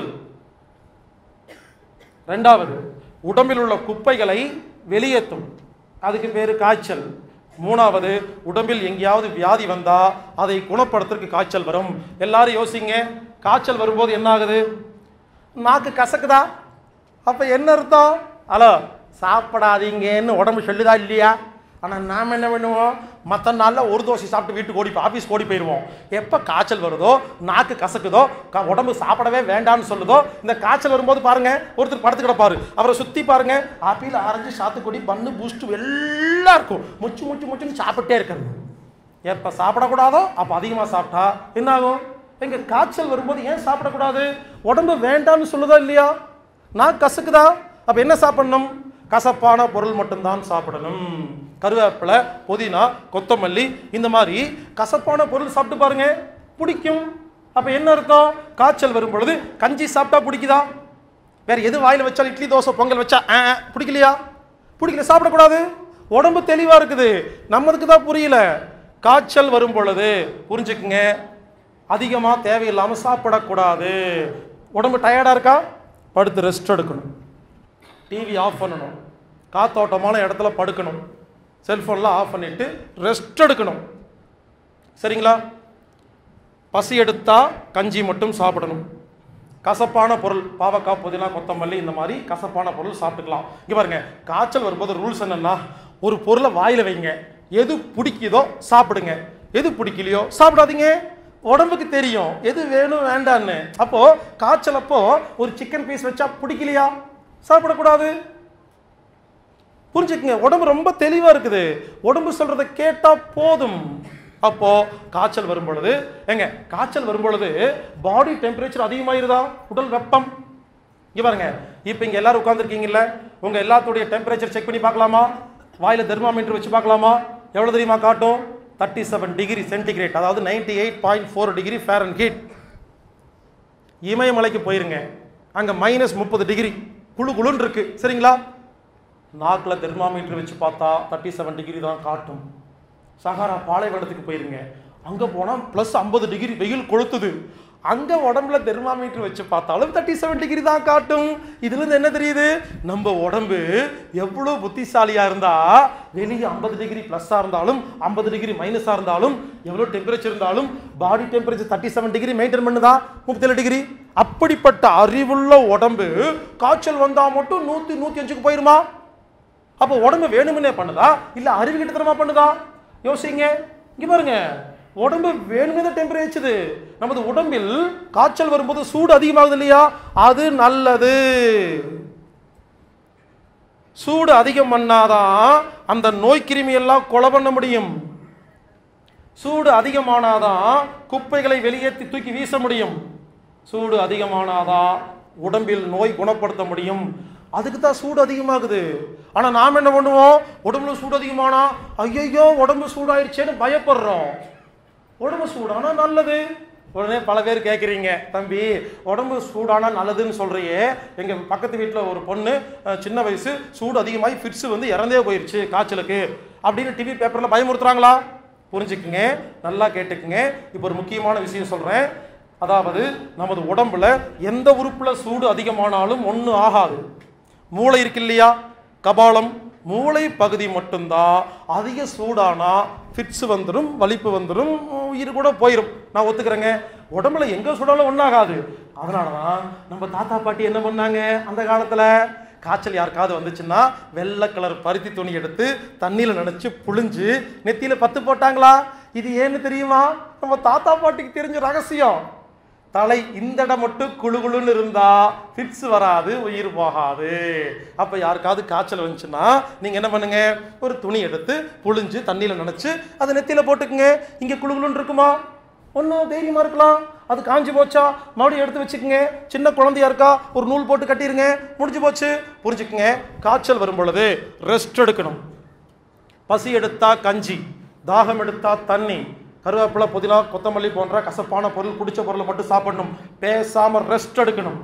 ரெண்டாவது உடம்பில் உள்ள குப்பைகளை வெளியேற்றும் அதுக்கு பேர் காய்ச்சல் மூணாவது உடம்பில் எங்கேயாவது வியாதி வந்தா அதை குணப்படுத்துறதுக்கு காய்ச்சல் வரும் எல்லாரும் யோசிங்க காய்ச்சல் வரும்போது என்ன ஆகுது நாக்கு கசக்குதா அப்ப என்ன அர்த்தம் ஹலோ சாப்பிடாதீங்கன்னு உடம்பு சொல்லுதா இல்லையா ஆனால் நாம் என்ன பண்ணுவோம் மற்ற நாளில் ஒரு தோசை சாப்பிட்டு வீட்டுக்கு ஓடி ஆஃபீஸ் ஓடி போயிடுவோம் எப்போ காய்ச்சல் வருதோ நாக்கு கசக்குதோ க உடம்பு சாப்பிடவே வேண்டாம்னு சொல்லுதோ இந்த காய்ச்சல் வரும்போது பாருங்க ஒருத்தர் படுத்து கிடப்பாரு அவரை சுற்றி பாருங்க ஆப்பிள் ஆரஞ்சு சாத்துக்குடி பண்ணு பூஸ்ட் எல்லாம் இருக்கும் முச்சு முச்சு முச்சுன்னு சாப்பிட்டே இருக்கிறது எப்போ சாப்பிடக்கூடாதோ அப்போ அதிகமாக சாப்பிட்டா என்ன ஆகும் எங்க காய்ச்சல் வரும்போது ஏன் சாப்பிடக்கூடாது உடம்பு வேண்டாம்னு சொல்லுதா இல்லையா நான் கசக்குதா அப்போ என்ன சாப்பிடணும் கசப்பான பொருள் மட்டும்தான் சாப்பிடணும் கருவேப்பிலை புதினா கொத்தமல்லி இந்த மாதிரி கசப்பான பொருள் சாப்பிட்டு பாருங்க பிடிக்கும் அப்போ என்ன அர்த்தம் காய்ச்சல் வரும் பொழுது கஞ்சி சாப்பிட்டா பிடிக்குதா வேற எது வாயில வச்சாலும் இட்லி தோசை பொங்கல் வச்சா ஆ, ஆ, பிடிக்கலையா பிடிக்கல சாப்பிடக்கூடாது உடம்பு தெளிவா இருக்குது நம்மதுக்கு தான் புரியல காய்ச்சல் வரும் பொழுது புரிஞ்சுக்குங்க அதிகமா தேவையில்லாம சாப்பிடக்கூடாது உடம்பு டயர்டா இருக்கா படுத்து ரெஸ்ட் எடுக்கணும் டிவி ஆஃப் பண்ணணும் காத்தோட்டமான இடத்துல படுக்கணும் செல்ஃபோன்லாம் ஆஃப் பண்ணிட்டு ரெஸ்ட் எடுக்கணும் சரிங்களா பசி எடுத்தா கஞ்சி மட்டும் சாப்பிடணும் கசப்பான பொருள் பாவக்காய் புதினா கொத்தமல்லி இந்த மாதிரி கசப்பான பொருள் சாப்பிட்டுக்கலாம் இங்கே பாருங்க காய்ச்சல் வரும்போது ரூல்ஸ் என்னன்னா ஒரு பொருளை வாயில வைங்க எது பிடிக்குதோ சாப்பிடுங்க எது பிடிக்கலையோ சாப்பிடாதீங்க உடம்புக்கு தெரியும் எது வேணும் வேண்டான்னு அப்போ காய்ச்சல் அப்போ ஒரு சிக்கன் பீஸ் வச்சா பிடிக்கலையா சாப்பிடக்கூடாது புரிஞ்சுக்குங்க உடம்பு ரொம்ப தெளிவா இருக்குது உடம்பு சொல்றத கேட்டா போதும் அப்போ காய்ச்சல் வரும் பொழுது ஏங்க காய்ச்சல் வரும் பொழுது பாடி டெம்பரேச்சர் அதிகமாயிருதா உடல் வெப்பம் இங்க பாருங்க இப்போ இங்க எல்லாரும் உட்காந்துருக்கீங்கல்ல உங்க எல்லாத்துடைய டெம்பரேச்சர் செக் பண்ணி பார்க்கலாமா வாயில தெர்மாமீட்டர் வச்சு பார்க்கலாமா எவ்வளவு தெரியுமா காட்டும் தேர்ட்டி செவன் டிகிரி சென்டிகிரேட் அதாவது ninety eight point four degree Fahrenheit இமயமலைக்கு போயிருங்க அங்க மைனஸ் முப்பது டிகிரி குளு குளுன்னு இருக்கு சரிங்களா நாக்கில் தெர்மாமீட்டர் வச்சு பார்த்தா தேர்ட்டி செவன் டிகிரி தான் காட்டும் சஹாரா பாலைவனத்துக்கு போயிருங்க அங்க போனா ப்ளஸ் ஐம்பது டிகிரி வெயில் கொளுத்துது அங்க உடம்புல தெர்மாமீட்டர் வச்சு பார்த்தாலும் தேர்ட்டி செவன் டிகிரி தான் காட்டும் இதுல இருந்து என்ன தெரியுது நம்ம உடம்பு எவ்வளவு புத்திசாலியா இருந்தா வெளியே ஐம்பது டிகிரி பிளஸ்ஸா இருந்தாலும் ஐம்பது டிகிரி மைனஸா இருந்தாலும் எவ்வளவு டெம்பரேச்சர் இருந்தாலும் body temperature thirty seven degree maintain பண்ணுதா முப்பத்தேழு டிகிரி அப்படிப்பட்ட அறிவுள்ள உடம்பு காய்ச்சல் வந்தா மட்டும் நூத்தி நூத்தி அஞ்சுக்கு போயிருமா அப்போ உடம்பு வேணுமுன்னே பண்ணுதா இல்ல அறிவு கிட்டத்தனமா பண்ணுதா யோசிங்க இங்க பாருங்க உடம்பு வேணுமே தான் டெம்பரேச்சர் நமது உடம்பில் காய்ச்சல் வரும்போது சூடு அதிகமாகுது இல்லையா அது நல்லது சூடு அதிகம் பண்ணாதான் அந்த நோய் கிருமி எல்லாம் கொலை பண்ண முடியும் சூடு அதிகமானாதான் குப்பைகளை வெளியேற்றி தூக்கி வீச முடியும் சூடு அதிகமானாதான் உடம்பில் நோய் குணப்படுத்த முடியும் அதுக்கு தான் சூடு அதிகமாகுது ஆனா நாம் என்ன பண்ணுவோம் உடம்புல சூடு அதிகமானா ஐயையோ உடம்பு சூடாயிருச்சேன்னு பயப்படுறோம் உடம்பு சூடானா நல்லது உடனே பல பேர் கேட்குறீங்க தம்பி உடம்பு சூடானா நல்லதுன்னு சொல்றியே எங்க பக்கத்து வீட்டில் ஒரு பொண்ணு அஹ், சின்ன வயசு சூடு அதிகமாகி ஃபிட்ஸ் வந்து இறந்தே போயிருச்சு காய்ச்சலுக்கு அப்படின்னு டிவி பேப்பர்ல பயமுறுத்துறாங்களா புரிஞ்சுக்குங்க நல்லா கேட்டுக்குங்க இப்போ ஒரு முக்கியமான விஷயம் சொல்றேன் அதாவது நமது உடம்புல எந்த உறுப்புல சூடு அதிகமானாலும் ஒன்றும் ஆகாது மூளை இருக்கு இல்லையா கபாலம் மூளை பகுதி மட்டும்தான் அதிக சூடானா ஃபிட்ஸ் வந்துடும் வலிப்பு வந்துடும் உயிர் கூட போயிடும் நான் ஒத்துக்கிறேங்க உடம்புல எங்க சூடாலும் ஒன்றாகாது அதனால தான் நம்ம தாத்தா பாட்டி என்ன பண்ணாங்க அந்த காலத்துல காய்ச்சல் யாருக்காவது வந்துச்சுன்னா வெள்ளை கலர் பருத்தி துணி எடுத்து தண்ணியில் நனைச்சு புழிஞ்சு நெத்தியில பத்து போட்டாங்களா இது ஏன்னு தெரியுமா நம்ம தாத்தா பாட்டிக்கு தெரிஞ்ச ரகசியம் தலை இந்த இடம் மட்டும் குளு குளுன்னு இருந்தா ஃபிட்ஸ் வராது உயிர் போகாது அப்ப யாருக்காவது காய்ச்சல் வந்துச்சுன்னா நீங்க என்ன பண்ணுங்க ஒரு துணி எடுத்து புழிஞ்சு தண்ணியில நனைச்சு அதை நெத்தியில போட்டுக்குங்க இங்க குளு குளுன்னு இருக்குமா ஒன்றும் தைரியமா இருக்கலாம் அது காஞ்சி போச்சா மறுபடியும் எடுத்து வச்சுக்கோங்க சின்ன குழந்தையா இருக்கா ஒரு நூல் போட்டு கட்டிருங்க முடிஞ்சு போச்சு புரிஞ்சுக்குங்க காய்ச்சல் வரும் பொழுது ரெஸ்ட் எடுக்கணும் பசி எடுத்தா கஞ்சி தாகம் எடுத்தா தண்ணி கருவேப்பிலை புதினா கொத்தமல்லி போன்ற கசப்பான பொருள் பிடிச்ச பொருளை மட்டும் சாப்பிடணும் பேசாம ரெஸ்ட் எடுக்கணும்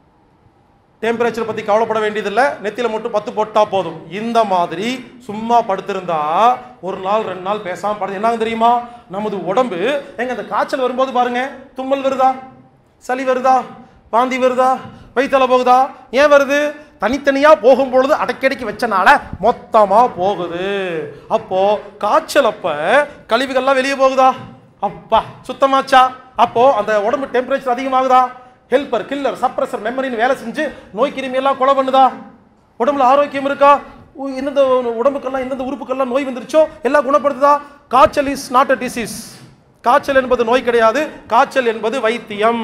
டெம்பரேச்சர் பத்தி கவலைப்பட வேண்டியதில்லை நெத்தியில மட்டும் பத்து போட்டா போதும் இந்த மாதிரி சும்மா படுத்திருந்தா ஒரு நாள் ரெண்டு நாள் பேசாம படுத்து என்னங்க தெரியுமா நமது உடம்பு எங்க அந்த காய்ச்சல் வரும்போது பாருங்க தும்மல் வருதா சளி வருதா வாந்தி வருதா வயித்தலை போகுதா ஏன் வருது தனித்தனியா போகும் பொழுது அடக்கடிக்கு வச்சனால மொத்தமா போகுது அப்போ காய்ச்சல் அப்ப கழிவுகள்லாம் வெளியே போகுதா அப்பா சுத்தமாச்சா அப்போ அந்த உடம்பு டெம்பரேச்சர் அதிகமாகுதா ஹெல்பர் கில்லர் சப்ரஸர் மெமரின்னு வேலை செஞ்சு நோய் கிருமி எல்லாம் கொலை பண்ணுதா உடம்புல ஆரோக்கியம் இருக்கா உ- எந்தெந்த உடம்புக்கெல்லாம் எந்தெந்த உறுப்புக்கெல்லாம் நோய் வந்துருச்சோ எல்லாம் குணப்படுத்துதா காய்ச்சல் இஸ் நாட் அ டிசீஸ் காய்ச்சல் என்பது நோய் கிடையாது காய்ச்சல் என்பது வைத்தியம்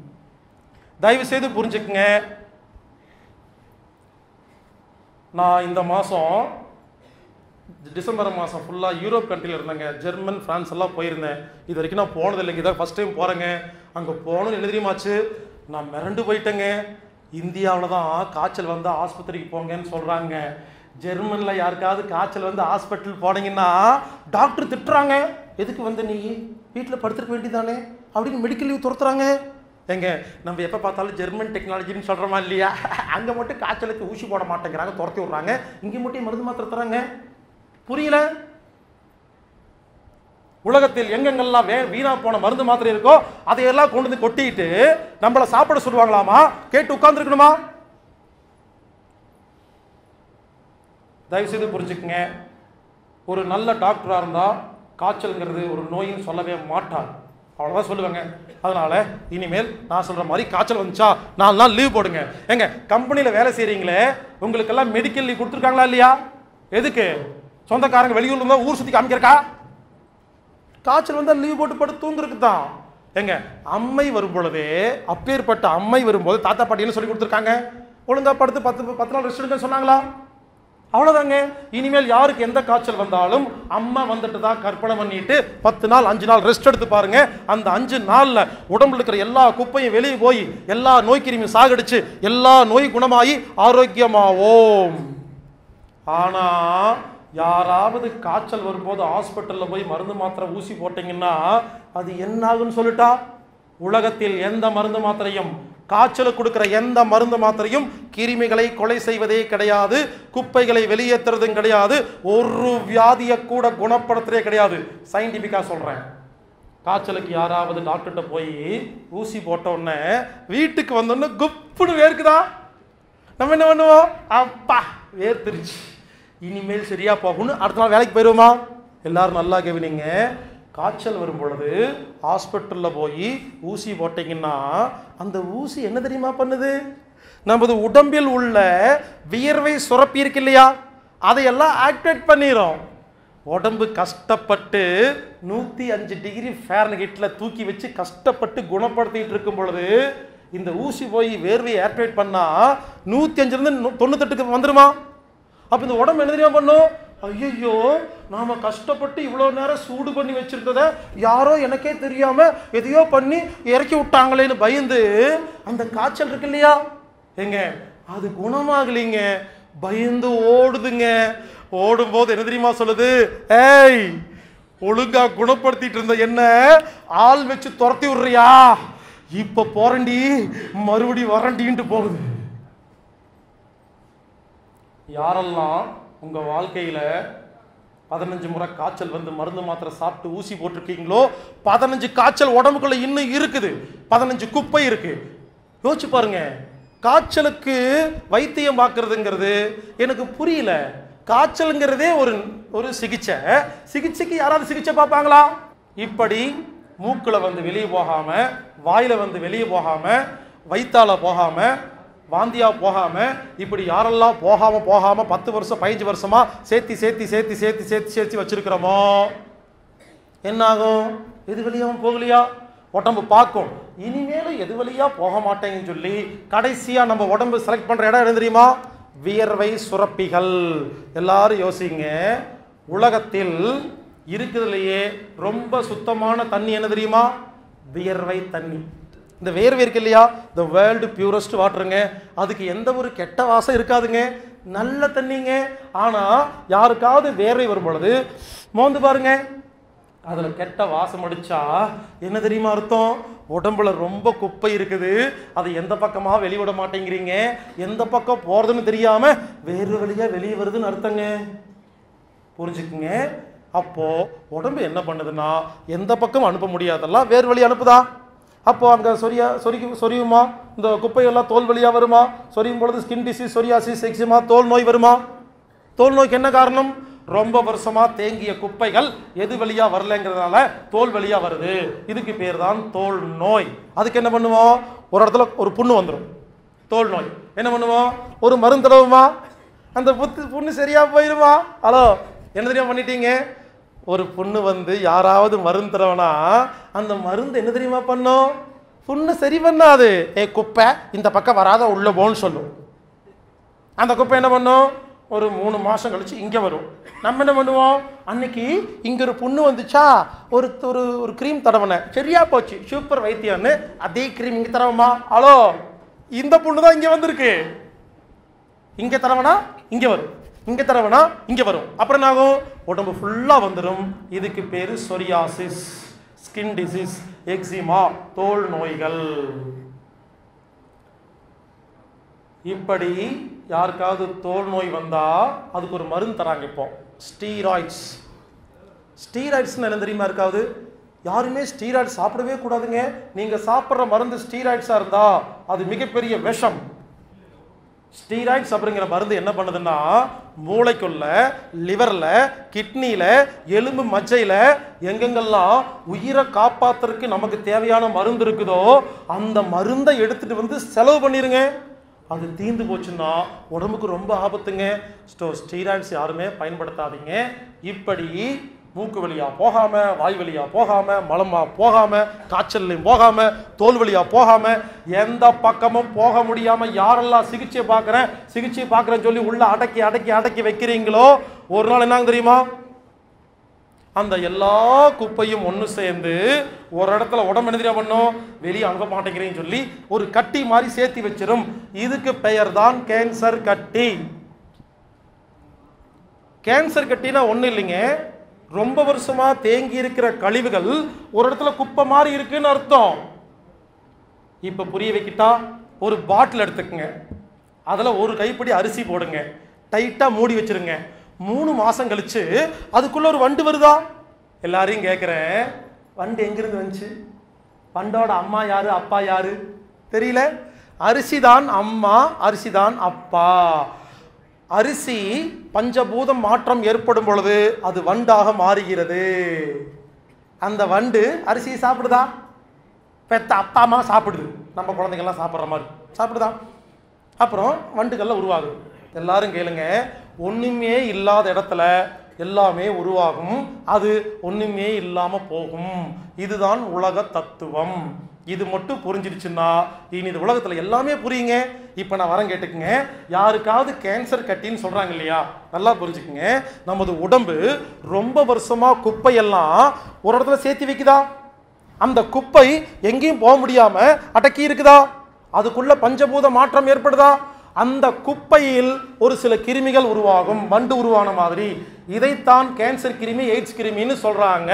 தயவு செய்து புரிஞ்சுக்குங்க நான் இந்த மாதம் டிசம்பர் மாதம் ஃபுல்லாக யூரோப் கண்ட்ரியில் இருந்தேங்க ஜெர்மன் ஃப்ரான்ஸ் எல்லாம் போயிருந்தேன் இது வரைக்கும் நான் போனது இல்லைங்க இதான் ஃபஸ்ட் டைம் போகிறேங்க அங்கே போகணும்னு என்ன தெரியுமாச்சு நான் மிரண்டு போயிட்டேங்க இந்தியாவில் தான் காய்ச்சல் வந்து ஆஸ்பத்திரிக்கு போங்கன்னு சொல்கிறாங்க ஜெர்மனில் யாருக்காவது காய்ச்சல் வந்து ஹாஸ்பிட்டல் போனீங்கன்னா டாக்டர் திட்டுறாங்க எதுக்கு வந்து நீ வீட்டில் படுத்துருக்க வேண்டியதானே அப்படின்னு மெடிக்கல் லீவ் துரத்துறாங்க ஏங்க நம்ம எப்போ பார்த்தாலும் ஜெர்மன் டெக்னாலஜின்னு சொல்கிறோமா இல்லையா அங்கே மட்டும் காய்ச்சலுக்கு ஊசி போட மாட்டேங்கிறாங்க துரத்தி விட்றாங்க இங்கே மட்டும் மருந்து மாத்திரை தராங்க புரியல உலகத்தில் எங்கெங்கெல்லாம் வே வீணா போன மருந்து மாத்திரை இருக்கோ அதையெல்லாம் கொண்டு வந்து கொட்டிட்டு நம்மளை சாப்பிட சொல்லுவாங்களாமா கேட்டு உட்கார்ந்துருக்கணுமா தயவுசெய்து புரிஞ்சுக்குங்க ஒரு நல்ல டாக்டராக இருந்தால் காய்ச்சல்ங்கிறது ஒரு நோயின்னு சொல்லவே மாட்டார் அவ்வளோதான் சொல்லுவாங்க அதனால இனிமேல் நான் சொல்ற மாதிரி காய்ச்சல் வந்துச்சா நாலு நாள் லீவ் போடுங்க ஏங்க கம்பெனியில் வேலை செய்கிறீங்களே உங்களுக்கெல்லாம் மெடிக்கல் லீவ் கொடுத்துருக்காங்களா இல்லையா எதுக்கு சொந்தக்காரங்க வெளியூர்ல இருந்தா ஊர் சுற்றி காமிக்கிறக்கா காய்ச்சல் வந்தால் லீவ் போட்டு படுத்து தூங்குறதுக்கு தான் ஏங்க அம்மை வரும் பொழுதே அப்பேற்பட்ட அம்மை வரும்போது தாத்தா பாட்டி என்ன சொல்லி கொடுத்துருக்காங்க ஒழுங்கா படுத்து பத்து பத்து நாள் ரெஸ்ட் எடுக்க சொன்னாங்களா அவ்வளோதாங்க இனிமேல் யாருக்கு எந்த காய்ச்சல் வந்தாலும் அம்மா வந்துட்டு தான் கற்பனை பண்ணிட்டு பத்து நாள் அஞ்சு நாள் ரெஸ்ட் எடுத்து பாருங்க அந்த அஞ்சு நாள்ல உடம்புல இருக்கிற எல்லா குப்பையும் வெளியே போய் எல்லா நோய் கிருமியும் சாகடிச்சு எல்லா நோய் குணமாகி ஆரோக்கியமாவோம் ஆனா யாராவது காய்ச்சல் வரும்போது ஹாஸ்பிட்டல்ல போய் மருந்து மாத்திரை ஊசி போட்டீங்கன்னா அது என்ன ஆகுன்னு சொல்லிட்டா உலகத்தில் எந்த மருந்து மாத்திரையும் காய்ச்சலுக்கு கொடுக்கிற எந்த மருந்து மாத்திரையும் கிருமிகளை கொலை செய்வதே கிடையாது குப்பைகளை வெளியேற்றுறதும் கிடையாது ஒரு வியாதியை கூட குணப்படுத்துறதே கிடையாது சயின்டிஃபிக்காக சொல்றேன் காய்ச்சலுக்கு யாராவது டாக்டர்கிட்ட போய் ஊசி போட்ட உடனே வீட்டுக்கு வந்தோடனே குப்புன்னு வேர்க்குதா நம்ம என்ன பண்ணுவோம் அப்பா வேர்த்திருச்சு இனிமேல் சரியா போகும்னு அடுத்த நாள் வேலைக்கு போயிடுவோமா எல்லாரும் நல்லா கவனிங்க காய்ச்சல் வரும் பொழுது ஹாஸ்பிட்டலில் போய் ஊசி போட்டிங்கன்னா அந்த ஊசி என்ன தெரியுமா பண்ணுது நமது உடம்பில் உள்ள வியர்வை சுரப்பி இருக்கு இல்லையா அதையெல்லாம் ஆக்டிவேட் பண்ணிடும் உடம்பு கஷ்டப்பட்டு நூற்றி அஞ்சு டிகிரி ஃபேரன்ஹீட்டில் தூக்கி வச்சு கஷ்டப்பட்டு குணப்படுத்திட்டு இருக்கும் பொழுது இந்த ஊசி போய் வேர்வையை ஆக்டிவேட் பண்ணால் நூற்றி அஞ்சுலேருந்து தொண்ணூத்தெட்டுக்கு வந்துருமா அப்போ இந்த உடம்பு என்ன தெரியுமா பண்ணும் ஐயோ நாம கஷ்டப்பட்டு இவ்வளோ நேரம் சூடு பண்ணி வச்சிருந்தத யாரோ எனக்கே தெரியாம எதையோ பண்ணி இறக்கி விட்டாங்களேன்னு பயந்து அந்த காய்ச்சல் இருக்கு இல்லையா ஏங்க அது குணமாகலைங்க பயந்து ஓடுதுங்க ஓடும்போது என்ன தெரியுமா சொல்லுது ஏய் ஒழுங்கா குணப்படுத்திட்டு இருந்த என்ன ஆள் வச்சு துரத்தி விடுறியா இப்ப போறண்டி மறுபடி வரண்டின்ட்டு போகுது யாரெல்லாம் உங்க வாழ்க்கையில பதினஞ்சு முறை காய்ச்சல் வந்து மருந்து மாத்திரை சாப்பிட்டு ஊசி போட்டிருக்கீங்களோ பதினஞ்சு காய்ச்சல் உடம்புக்குள்ள இன்னும் இருக்குது பதினஞ்சு குப்பை இருக்கு யோசிச்சு பாருங்க காய்ச்சலுக்கு வைத்தியம் பார்க்கறதுங்கிறது எனக்கு புரியல காய்ச்சலுங்கிறதே ஒரு ஒரு சிகிச்சை சிகிச்சைக்கு யாராவது சிகிச்சை பார்ப்பாங்களா இப்படி மூக்குல வந்து வெளியே போகாம வாயில வந்து வெளியே போகாம வயித்தால போகாம வாந்தியா போகாம இப்படி யாரெல்லாம் போகாம போகாம பத்து வருஷம் பதினஞ்சு வருஷமா சேர்த்தி சேர்த்தி சேர்த்தி சேர்த்தி சேர்த்தி சேர்த்தி வச்சிருக்கிறோமோ என்ன ஆகும் எது வழியாவும் போகலையா உடம்பு பார்க்கும் இனிமேலும் எது வழியா போக மாட்டேங்கன்னு சொல்லி கடைசியா நம்ம உடம்பு செலக்ட் பண்ற இடம் என்ன தெரியுமா வியர்வை சுரப்பிகள் எல்லாரும் யோசிங்க உலகத்தில் இருக்குதுலையே ரொம்ப சுத்தமான தண்ணி என்ன தெரியுமா வியர்வை தண்ணி இந்த வேர்வை இருக்கு இல்லையா த வேர்ல்டு பியூரஸ்ட் வாட்டருங்க அதுக்கு எந்த ஒரு கெட்ட வாசம் இருக்காதுங்க நல்ல தண்ணிங்க ஆனா யாருக்காவது வேர்வை வரும் பொழுது மோந்து பாருங்க அதுல கெட்ட வாசம் அடிச்சா என்ன தெரியுமா அர்த்தம் உடம்புல ரொம்ப குப்பை இருக்குது அது எந்த பக்கமா வெளிவிட மாட்டேங்கிறீங்க எந்த பக்கம் போறதுன்னு தெரியாம வேறு வழியா வெளியே வருதுன்னு அர்த்தங்க புரிஞ்சுக்குங்க அப்போ உடம்பு என்ன பண்ணுதுன்னா எந்த பக்கம் அனுப்ப முடியாதெல்லாம் வேறு வழி அனுப்புதா அப்போ அங்கே சொரியா சொரிக்கு சொரியுமா இந்த குப்பையெல்லாம் தோல் வழியாக வருமா சொரியும் பொழுது ஸ்கின் டிசீஸ் சொரியாசிஸ் எக்ஸிமா தோல் நோய் வருமா தோல் நோய்க்கு என்ன காரணம் ரொம்ப வருஷமா தேங்கிய குப்பைகள் எது வழியா வரலங்கிறதுனால தோல் வழியா வருது இதுக்கு பேர் தான் தோல் நோய் அதுக்கு என்ன பண்ணுவோம் ஒரு இடத்துல ஒரு புண்ணு வந்துடும் தோல் நோய் என்ன பண்ணுவோம் ஒரு மருந்து தடவுமா அந்த புத்து புண்ணு சரியா போயிருமா ஹலோ என்ன தெரியுமா பண்ணிட்டீங்க ஒரு புண்ணு வந்து யாராவது மருந்து தரவனா அந்த மருந்து என்ன தெரியுமா பண்ணும் புண்ணு சரி பண்ணாது ஏ குப்பை இந்த பக்கம் வராத உள்ள போன்னு சொல்லும் அந்த குப்பை என்ன பண்ணும் ஒரு மூணு மாதம் கழிச்சு இங்கே வரும் நம்ம என்ன பண்ணுவோம் அன்னைக்கு இங்கே ஒரு புண்ணு வந்துச்சா ஒரு ஒரு ஒரு க்ரீம் தடவினேன் சரியா போச்சு சூப்பர் வைத்தியம்னு அதே க்ரீம் இங்கே தடவமா ஹலோ இந்த புண்ணு தான் இங்கே வந்திருக்கு இங்கே தரவனா இங்கே வரும் இங்கே தரவனா இங்கே வரும் அப்புறம் என்ன ஆகும் உடம்பு ஃபுல்லாக வந்துடும் இதுக்கு பேர் சொரியாசிஸ் ஸ்கின் டிசீஸ் எக்ஸிமா தோல் நோய்கள் இப்படி யாருக்காவது தோல் நோய் வந்தா அதுக்கு ஒரு மருந்து தராங்க இப்போ ஸ்டீராய்ட்ஸ் ஸ்டீராய்ட்ஸ்னு என்ன தெரியுமா இருக்காது யாருமே ஸ்டீராய்டு சாப்பிடவே கூடாதுங்க நீங்க சாப்பிட்ற மருந்து ஸ்டீராய்ட்ஸா இருந்தா அது மிகப்பெரிய விஷம் ஸ்டீராய்ட்ஸ் அப்படிங்கிற மருந்து என்ன பண்ணுதுன்னா மூளைக்குள்ள லிவர்ல கிட்னில எலும்பு மஜ்ஜையில எங்கெங்கெல்லாம் உயிரை காப்பாத்துறதுக்கு நமக்கு தேவையான மருந்து இருக்குதோ அந்த மருந்தை எடுத்துட்டு வந்து செலவு பண்ணிருங்க அது தீந்து போச்சுன்னா உடம்புக்கு ரொம்ப ஆபத்துங்க ஸ்டோ ஸ்டீராய்ட்ஸ் யாருமே பயன்படுத்தாதீங்க இப்படி மூக்கு வழியா போகாம வாய் வழியா போகாம மலமா போகாம காய்ச்சல்லையும் போகாம தோல் வழியா போகாம எந்த பக்கமும் போக முடியாம யாரெல்லாம் சிகிச்சை பார்க்குறேன் சிகிச்சை பார்க்குறேன்னு சொல்லி உள்ள அடக்கி அடக்கி அடக்கி வைக்கிறீங்களோ ஒரு நாள் என்னங்க தெரியுமா அந்த எல்லா குப்பையும் ஒன்று சேர்ந்து ஒரு இடத்துல உடம்பு என்ன தெரியுமா பண்ணும் வெளியே அனுப்ப மாட்டேங்கிறேன்னு சொல்லி ஒரு கட்டி மாதிரி சேர்த்து வச்சிரும் இதுக்கு பெயர் தான் கேன்சர் கட்டி கேன்சர் கட்டினா ஒன்றும் இல்லைங்க ரொம்ப வருஷமா தேங்கி இருக்கிற கழிவுகள் ஒரு இடத்துல குப்பை மாதிரி இருக்குன்னு அர்த்தம் இப்போ புரிய வைக்கிட்டா ஒரு பாட்டில் எடுத்துக்கங்க அதில் ஒரு கைப்பிடி அரிசி போடுங்க டைட்டாக மூடி வச்சிருங்க மூணு மாதம் கழிச்சு அதுக்குள்ள ஒரு வண்டு வருதா எல்லாரையும் கேட்குறேன் வண்டு எங்கிருந்து வந்துச்சு வண்டோட அம்மா யாரு அப்பா யாரு தெரியல அரிசி தான் அம்மா அரிசி தான் அப்பா அரிசி பஞ்சபூதம் மாற்றம் ஏற்படும் பொழுது அது வண்டாக மாறுகிறது அந்த வண்டு அரிசியை சாப்பிடுதா பெத்த அப்பா அம்மா சாப்பிடுது நம்ம குழந்தைங்கள்லாம் சாப்பிட்ற மாதிரி சாப்பிடுதா அப்புறம் வண்டுகள்லாம் உருவாகுது எல்லாரும் கேளுங்க ஒண்ணுமே இல்லாத இடத்துல எல்லாமே உருவாகும் அது ஒண்ணுமே இல்லாம போகும் இதுதான் உலக தத்துவம் இது மட்டும் புரிஞ்சிருச்சுன்னா இனி இந்த உலகத்துல எல்லாமே புரியுங்க இப்போ நான் வரேன் கேட்டுக்குங்க யாருக்காவது கேன்சர் கட்டின்னு சொல்றாங்க இல்லையா நல்லா புரிஞ்சுக்குங்க நமது உடம்பு ரொம்ப வருஷமா குப்பையெல்லாம் ஒரு இடத்துல சேர்த்து வைக்குதா அந்த குப்பை எங்கேயும் போக முடியாம அடக்கி இருக்குதா அதுக்குள்ள பஞ்சபூத மாற்றம் ஏற்படுதா அந்த குப்பையில் ஒரு சில கிருமிகள் உருவாகும் வண்டு உருவான மாதிரி இதைத்தான் கேன்சர் கிருமி எய்ட்ஸ் கிருமின்னு சொல்றாங்க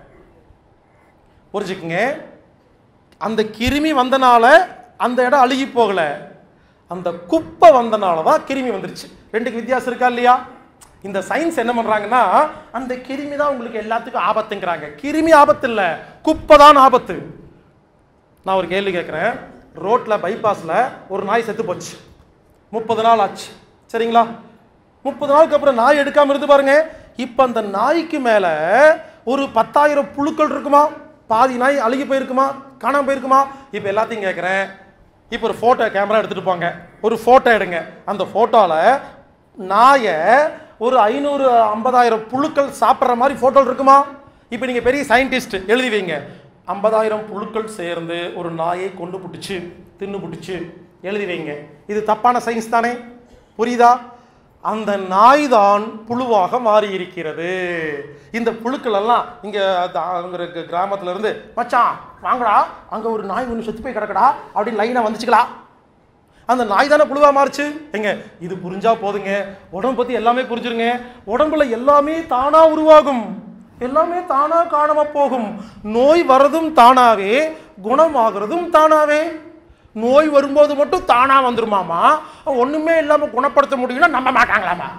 புரிஞ்சுக்குங்க அந்த கிருமி வந்தனால அந்த இடம் அழுகி போகல அந்த குப்பை வந்தனால தான் கிருமி வந்துருச்சு ரெண்டுக்கு வித்தியாசம் இருக்கா இல்லையா இந்த சயின்ஸ் என்ன பண்றாங்கன்னா அந்த கிருமி தான் உங்களுக்கு எல்லாத்துக்கும் ஆபத்துங்கிறாங்க கிருமி ஆபத்து இல்ல குப்பை தான் ஆபத்து நான் ஒரு கேள்வி கேட்குறேன் ரோட்ல பைபாஸ்ல ஒரு நாய் செத்து போச்சு முப்பது நாள் ஆச்சு சரிங்களா முப்பது நாளுக்கு அப்புறம் நாய் எடுக்காம இருந்து பாருங்க இப்போ அந்த நாய்க்கு மேல ஒரு பத்தாயிரம் புழுக்கள் இருக்குமா பாதி நாய் அழுகி போயிருக்குமா காணாம போயிருக்குமா இப்போ எல்லாத்தையும் கேட்குறேன் இப்போ ஒரு ஃபோட்டோ கேமரா எடுத்துட்டு போங்க ஒரு ஃபோட்டோ எடுங்க அந்த ஃபோட்டோவில் நாயை ஒரு ஐநூறு ஐம்பதாயிரம் புழுக்கள் சாப்பிட்ற மாதிரி ஃபோட்டோ இருக்குமா இப்போ நீங்கள் பெரிய சயின்டிஸ்ட் எழுதி வைங்க ஐம்பதாயிரம் புழுக்கள் சேர்ந்து ஒரு நாயை கொண்டு புட்டுச்சு தின்னு புட்டுச்சு எழுதி வைங்க இது தப்பான சயின்ஸ் தானே புரியுதா அந்த நாய் தான் புழுவாக மாறி இருக்கிறது இந்த புழுக்கள் எல்லாம் இங்க த- அங்க இருக்க கிராமத்துல இருந்து மச்சான் வாங்கடா அங்க ஒரு நாய் ஒன்று செத்து போய் கிடக்கடா அப்படின்னு லைனா வந்துச்சுக்கலாம் அந்த நாய் தானே புழுவா மாறுச்சு எங்க இது புரிஞ்சா போதுங்க உடம்பு பத்தி எல்லாமே புரிஞ்சிருங்க உடம்புல எல்லாமே தானா உருவாகும் எல்லாமே தானா காணாம போகும் நோய் வர்றதும் தானாவே குணமாகிறதும் தானாவே நோய் வரும்போது மட்டும் தானா வந்துருமாமா ஒண்ணுமே இல்லாம குணப்படுத்த முடியும்னா நம்ப மாட்டாங்களாமா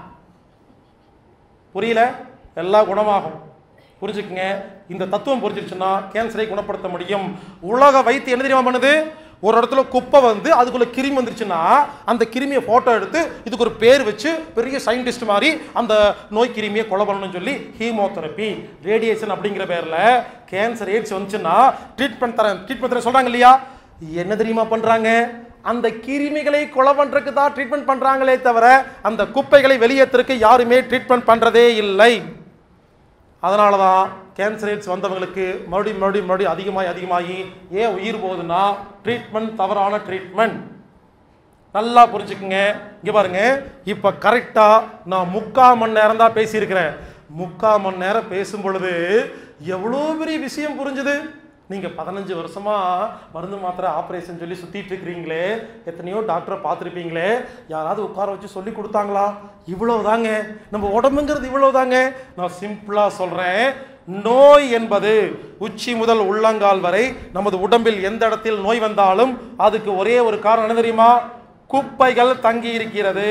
புரியல எல்லாம் குணமாகும் புரிஞ்சுக்குங்க இந்த தத்துவம் புரிஞ்சிருச்சுன்னா கேன்சரை குணப்படுத்த முடியும் உலக வைத்தியம் என்ன தெரியுமா பண்ணுது ஒரு இடத்துல குப்பை வந்து அதுக்குள்ள கிருமி வந்துருச்சுன்னா அந்த கிருமியை போட்டோ எடுத்து இதுக்கு ஒரு பேர் வச்சு பெரிய சயின்டிஸ்ட் மாதிரி அந்த நோய் கிருமியை கொலை பண்ணணும்னு சொல்லி ஹீமோதெரப்பி ரேடியேஷன் அப்படிங்கிற பேர்ல கேன்சர் எய்ட்ஸ் வந்துச்சுன்னா ட்ரீட்மெண்ட் தரேன் ட்ரீட்மெண்ட் தரேன் சொல்றாங்க இல்லையா என்ன தெரியுமா பண்றாங்க அந்த கிருமிகளை கொலை பண்றதுக்கு தான் ட்ரீட்மெண்ட் பண்றாங்களே தவிர அந்த குப்பைகளை வெளியேற்றுறதுக்கு யாருமே ட்ரீட்மெண்ட் பண்றதே இல்லை அதனால தான் கேன்சர் எய்ட்ஸ் வந்தவங்களுக்கு மறுபடியும் மறுபடியும் மறுபடியும் அதிகமாகி அதிகமாகி ஏன் உயிர் போகுதுன்னா ட்ரீட்மெண்ட் தவறான ட்ரீட்மெண்ட் நல்லா புரிஞ்சுக்குங்க இங்க பாருங்க இப்ப கரெக்டா நான் முக்கால் மணி நேரம் தான் பேசியிருக்கிறேன் முக்கால் மணி நேரம் பேசும் பொழுது எவ்வளோ பெரிய விஷயம் புரிஞ்சுது நீங்க பதினஞ்சு வருஷமா மருந்து மாத்திரை ஆப்ரேஷன் சொல்லி சுத்திட்டு இருக்கிறீங்களே எத்தனையோ டாக்டரை பார்த்துருப்பீங்களே யாராவது உட்கார வச்சு சொல்லி கொடுத்தாங்களா இவ்வளவுதாங்க நம்ம உடம்புங்கிறது இவ்வளவுதாங்க நான் சிம்பிளா சொல்றேன் நோய் என்பது உச்சி முதல் உள்ளங்கால் வரை நமது உடம்பில் எந்த இடத்தில் நோய் வந்தாலும் அதுக்கு ஒரே ஒரு காரணம் என்ன தெரியுமா குப்பைகள் தங்கி இருக்கிறது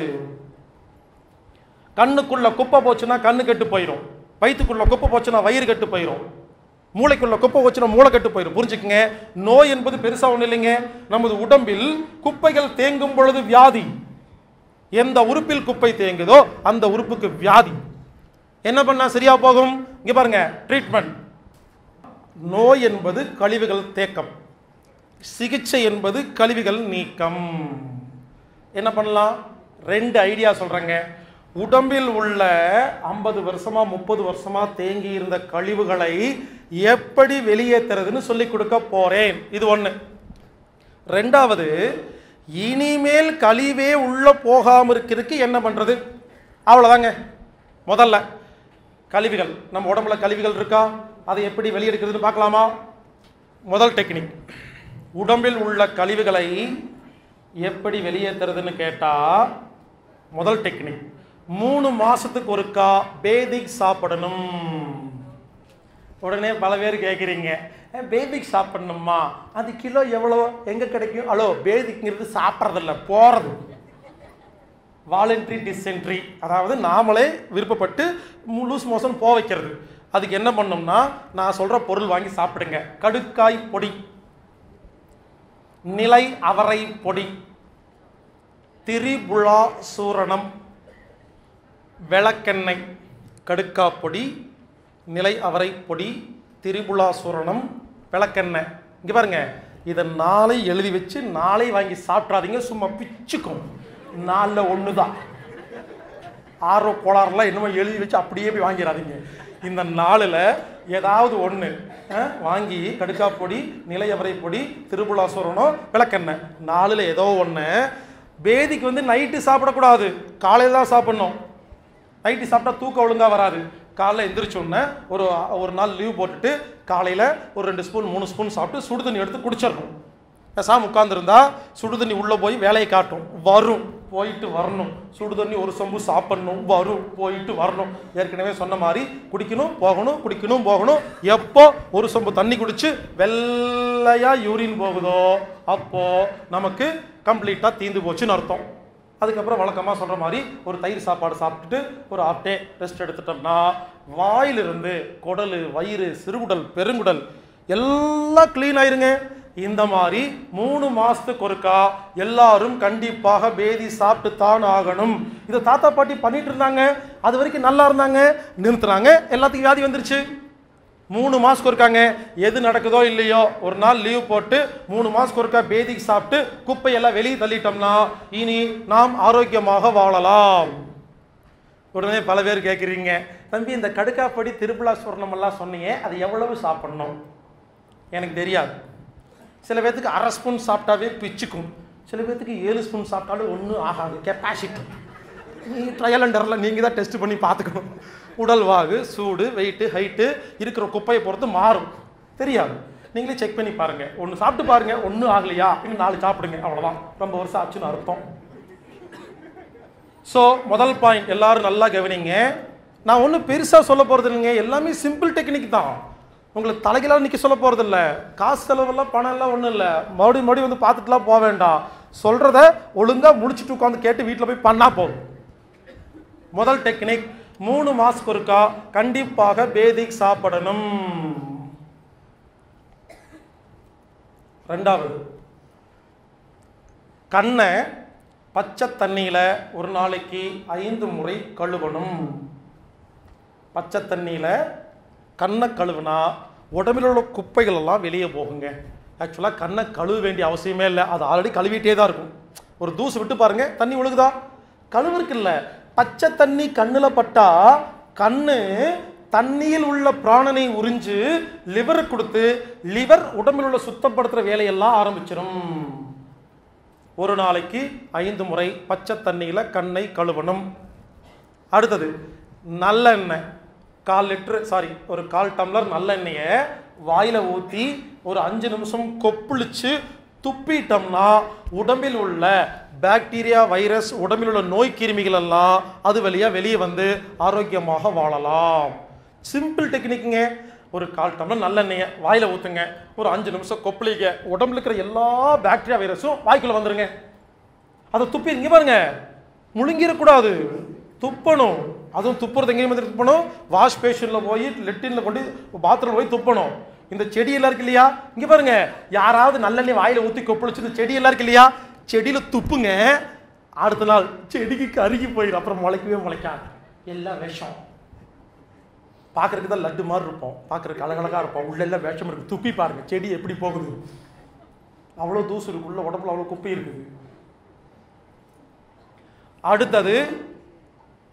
கண்ணுக்குள்ள குப்பை போச்சுன்னா கண்ணு கெட்டு போயிடும் வயிற்றுக்குள்ள குப்பை போச்சுன்னா வயிறு கெட்டு போயிடும் மூளைக்குள்ள குப்பை போச்சுன்னா மூளை கெட்டு போயிடும் புரிஞ்சுக்குங்க நோய் என்பது பெருசா ஒன்றும் இல்லைங்க நமது உடம்பில் குப்பைகள் தேங்கும் பொழுது வியாதி எந்த உறுப்பில் குப்பை தேங்குதோ அந்த உறுப்புக்கு வியாதி என்ன பண்ணா சரியா போகும் இங்க பாருங்க ட்ரீட்மெண்ட் நோய் என்பது கழிவுகள் தேக்கம் சிகிச்சை என்பது கழிவுகள் நீக்கம் என்ன பண்ணலாம் ரெண்டு ஐடியா சொல்றேங்க உடம்பில் உள்ள ஐம்பது வருஷமா முப்பது வருஷமா தேங்கி இருந்த கழிவுகளை எப்படி வெளியேற்றுறதுன்னு சொல்லி கொடுக்க போறேன் இது ஒண்ணு ரெண்டாவது இனிமேல் கழிவே உள்ள போகாம இருக்கிறதுக்கு என்ன பண்றது அவ்வளவுதாங்க முதல்ல கழிவுகள் நம்ம உடம்புல கழிவுகள் இருக்கா அதை எப்படி வெளியெடுக்கிறதுன்னு பார்க்கலாமா முதல் டெக்னிக் உடம்பில் உள்ள கழிவுகளை எப்படி வெளியேற்றுறதுன்னு கேட்டா முதல் டெக்னிக் மூணு மாசத்துக்கு ஒருக்கா பேதிக் சாப்பிடணும் உடனே பல பேர் கேட்குறீங்க பேதிக் சாப்பிடணுமா அது கிலோ எவ்வளோ எங்கே கிடைக்கும் ஹலோ பேதிக்ங்கிறது சாப்பிட்றதில்ல போகிறது வாலண்ட்ரி டிசென்ட்ரி அதாவது நாமளே விருப்பப்பட்டு லூஸ் மோஷன் போக வைக்கிறது அதுக்கு என்ன பண்ணோம்னா நான் சொல்கிற பொருள் வாங்கி சாப்பிடுங்க கடுக்காய் பொடி நிலை அவரை பொடி திரிபுலா சூரணம் விளக்கெண்ணெய் கடுக்கா பொடி நிலை அவரை பொடி திரிபுலா சூரணம் விளக்கெண்ணெய் இங்கே பாருங்க இதை நாளை எழுதி வச்சு நாளை வாங்கி சாப்பிட்றாதீங்க சும்மா பிச்சுக்கும் நாளில் ஒன்று தான் ஆர்வ கோளாறுலாம் என்னமோ எழுதி வச்சு அப்படியே போய் வாங்கிடாதீங்க இந்த நாளில் ஏதாவது ஒன்று வாங்கி கடுக்கா பொடி நிலையவரை பொடி திருபுலா சூரணம் விளக்கெண்ணெய் நாளில் ஏதோ ஒன்று பேதிக்கு வந்து நைட்டு சாப்பிடக்கூடாது காலையில் தான் சாப்பிடணும் நைட்டு சாப்பிட்டா தூக்கம் ஒழுங்காக வராது காலைல எந்திரிச்ச உடனே ஒரு ஒரு நாள் லீவ் போட்டுட்டு காலையில் ஒரு ரெண்டு ஸ்பூன் மூணு ஸ்பூன் சாப்பிட்டு சுடு தண்ணி எடுத்து குடிச்சிடணும் பேசாமல் உட்காந்துருந்தா சுடு தண்ணி உள்ளே போய் வேலையை காட்டும் வரும் போயிட்டு வரணும் சுடு தண்ணி ஒரு சொம்பு சாப்பிடணும் வரும் போயிட்டு வரணும் ஏற்கனவே சொன்ன மாதிரி குடிக்கணும் போகணும் குடிக்கணும் போகணும் எப்போ ஒரு சொம்பு தண்ணி குடிச்சு வெள்ளையாக யூரின் போகுதோ அப்போ நமக்கு கம்ப்ளீட்டாக தீந்து போச்சுன்னு அர்த்தம் அதுக்கப்புறம் வழக்கமாக சொல்கிற மாதிரி ஒரு தயிர் சாப்பாடு சாப்பிட்டுட்டு ஒரு ஹாஃப் டே ரெஸ்ட் எடுத்துட்டோம்னா வாயிலிருந்து குடல் வயிறு சிறுகுடல் பெருங்குடல் எல்லாம் க்ளீன் ஆயிருங்க இந்த மாதிரி மூணு மாசத்துக்கு ஒருக்கா எல்லாரும் கண்டிப்பாக பேதி சாப்பிட்டு தான் ஆகணும் இதை தாத்தா பாட்டி பண்ணிட்டு இருந்தாங்க அது வரைக்கும் நல்லா இருந்தாங்க நிறுத்துறாங்க எல்லாத்துக்கும் வியாதி வந்துருச்சு மூணு மாசத்துக்கு ஒருக்காங்க எது நடக்குதோ இல்லையோ ஒரு நாள் லீவ் போட்டு மூணு மாசத்துக்கு ஒருக்கா பேதிக்கு சாப்பிட்டு குப்பையெல்லாம் வெளியே தள்ளிட்டோம்னா இனி நாம் ஆரோக்கியமாக வாழலாம் உடனே பல பேர் கேட்குறீங்க தம்பி இந்த கடுக்காப்படி திருப்புலா சுவர்ணம் எல்லாம் சொன்னீங்க அது எவ்வளவு சாப்பிடணும் எனக்கு தெரியாது சில பேர்த்துக்கு அரை ஸ்பூன் சாப்பிட்டாவே பிச்சுக்கும் சில பேர்த்துக்கு ஏழு ஸ்பூன் சாப்பிட்டாலும் ஒன்றும் ஆகாது கெப்பாசிட்டி நீ ட்ரையல் அண்ட் எரரில் நீங்கள் தான் டெஸ்ட் பண்ணி பார்த்துக்கணும் உடல் வாகு சூடு வெயிட்டு ஹைட்டு இருக்கிற குப்பையை பொறுத்து மாறும் தெரியாது நீங்களே செக் பண்ணி பாருங்க ஒன்று சாப்பிட்டு பாருங்க ஒன்றும் ஆகலையா இன்னும் நாலு சாப்பிடுங்க அவ்வளோதான் ரொம்ப வருஷம் ஆச்சுன்னு அர்த்தம் ஸோ முதல் பாயிண்ட் எல்லாரும் நல்லா கவனிங்க நான் ஒன்றும் பெருசாக சொல்ல போகிறது இல்லைங்க எல்லாமே சிம்பிள் டெக்னிக் தான் உங்களுக்கு தலைகளாக நிற்க சொல்ல போகிறது இல்லை காசு செலவெல்லாம் பணம் எல்லாம் ஒன்றும் இல்லை மறுபடியும் மறுபடியும் வந்து பார்த்துட்டுலாம் போக வேண்டாம் சொல்கிறத ஒழுங்காக முடிச்சுட்டு உட்காந்து கேட்டு வீட்டில் போய் பண்ணால் போதும் முதல் டெக்னிக் மூணு மாசத்துக்கு ஒருக்கா கண்டிப்பாக பேதிக் சாப்பிடணும் ரெண்டாவது கண்ணை பச்சை தண்ணியில் ஒரு நாளைக்கு ஐந்து முறை கழுவணும் பச்சை தண்ணியில் கண்ணை கழுவுனா உடம்பில் உள்ள குப்பைகள் எல்லாம் வெளியே போகுங்க ஆக்சுவலாக கண்ணை கழுவ வேண்டிய அவசியமே இல்லை அது ஆல்ரெடி கழுவிட்டே தான் இருக்கும் ஒரு தூசு விட்டு பாருங்க தண்ணி ஒழுகுதா கழுவுறதுக்கு இல்லை பச்சை தண்ணி கண்ணில் பட்டா கண்ணு தண்ணியில் உள்ள பிராணனை உறிஞ்சு லிவரை கொடுத்து லிவர் உடம்பில் உள்ள சுத்தப்படுத்துகிற வேலையெல்லாம் ஆரம்பிச்சிடும் ஒரு நாளைக்கு ஐந்து முறை பச்சை தண்ணியில் கண்ணை கழுவணும் அடுத்தது நல்லெண்ணெய் கால் லிட்டரு சாரி ஒரு கால் டம்ளர் நல்லெண்ணெயை வாயில் ஊற்றி ஒரு அஞ்சு நிமிஷம் கொப்புளிச்சு துப்பிட்டோம்னா உடம்பில் உள்ள பாக்டீரியா வைரஸ் உடம்பில் உள்ள நோய் கிருமிகள் எல்லாம் அது வழியாக வெளியே வந்து ஆரோக்கியமாக வாழலாம் சிம்பிள் டெக்னிக்குங்க ஒரு கால் டம்ளர் நல்லெண்ணெயை வாயில் ஊற்றுங்க ஒரு அஞ்சு நிமிஷம் கொப்பளிக்க உடம்புல இருக்கிற எல்லா பாக்டீரியா வைரஸும் வாய்க்குள்ள வந்துருங்க அதை துப்பி இங்கே பாருங்க முழுங்கிடக்கூடாது துப்பணும் அதுவும் துப்புறது எங்கேயும் வந்து துப்பணும் வாஷ் பேஷனில் போய் லெட்டினில் கொண்டு பாத்ரூம் போய் துப்பணும் இந்த செடி எல்லாம் இருக்கு இல்லையா இங்கே பாருங்க யாராவது நல்லெண்ணெய் வாயில் ஊற்றி கொப்பளிச்சு இந்த செடி எல்லாம் இருக்கு இல்லையா செடியில் துப்புங்க அடுத்த நாள் செடிக்கு கருகி போயிடும் அப்புறம் முளைக்கவே முளைக்காது எல்லாம் விஷம் பார்க்கறதுக்கு தான் லட்டு மாதிரி இருப்போம் பார்க்கறதுக்கு அழகழகாக இருப்போம் உள்ள எல்லாம் விஷம் இருக்கு துப்பி பாருங்க செடி எப்படி போகுது அவ்வளோ தூசு இருக்கு உள்ள உடம்புல அவ்வளோ குப்பை இருக்குது அடுத்தது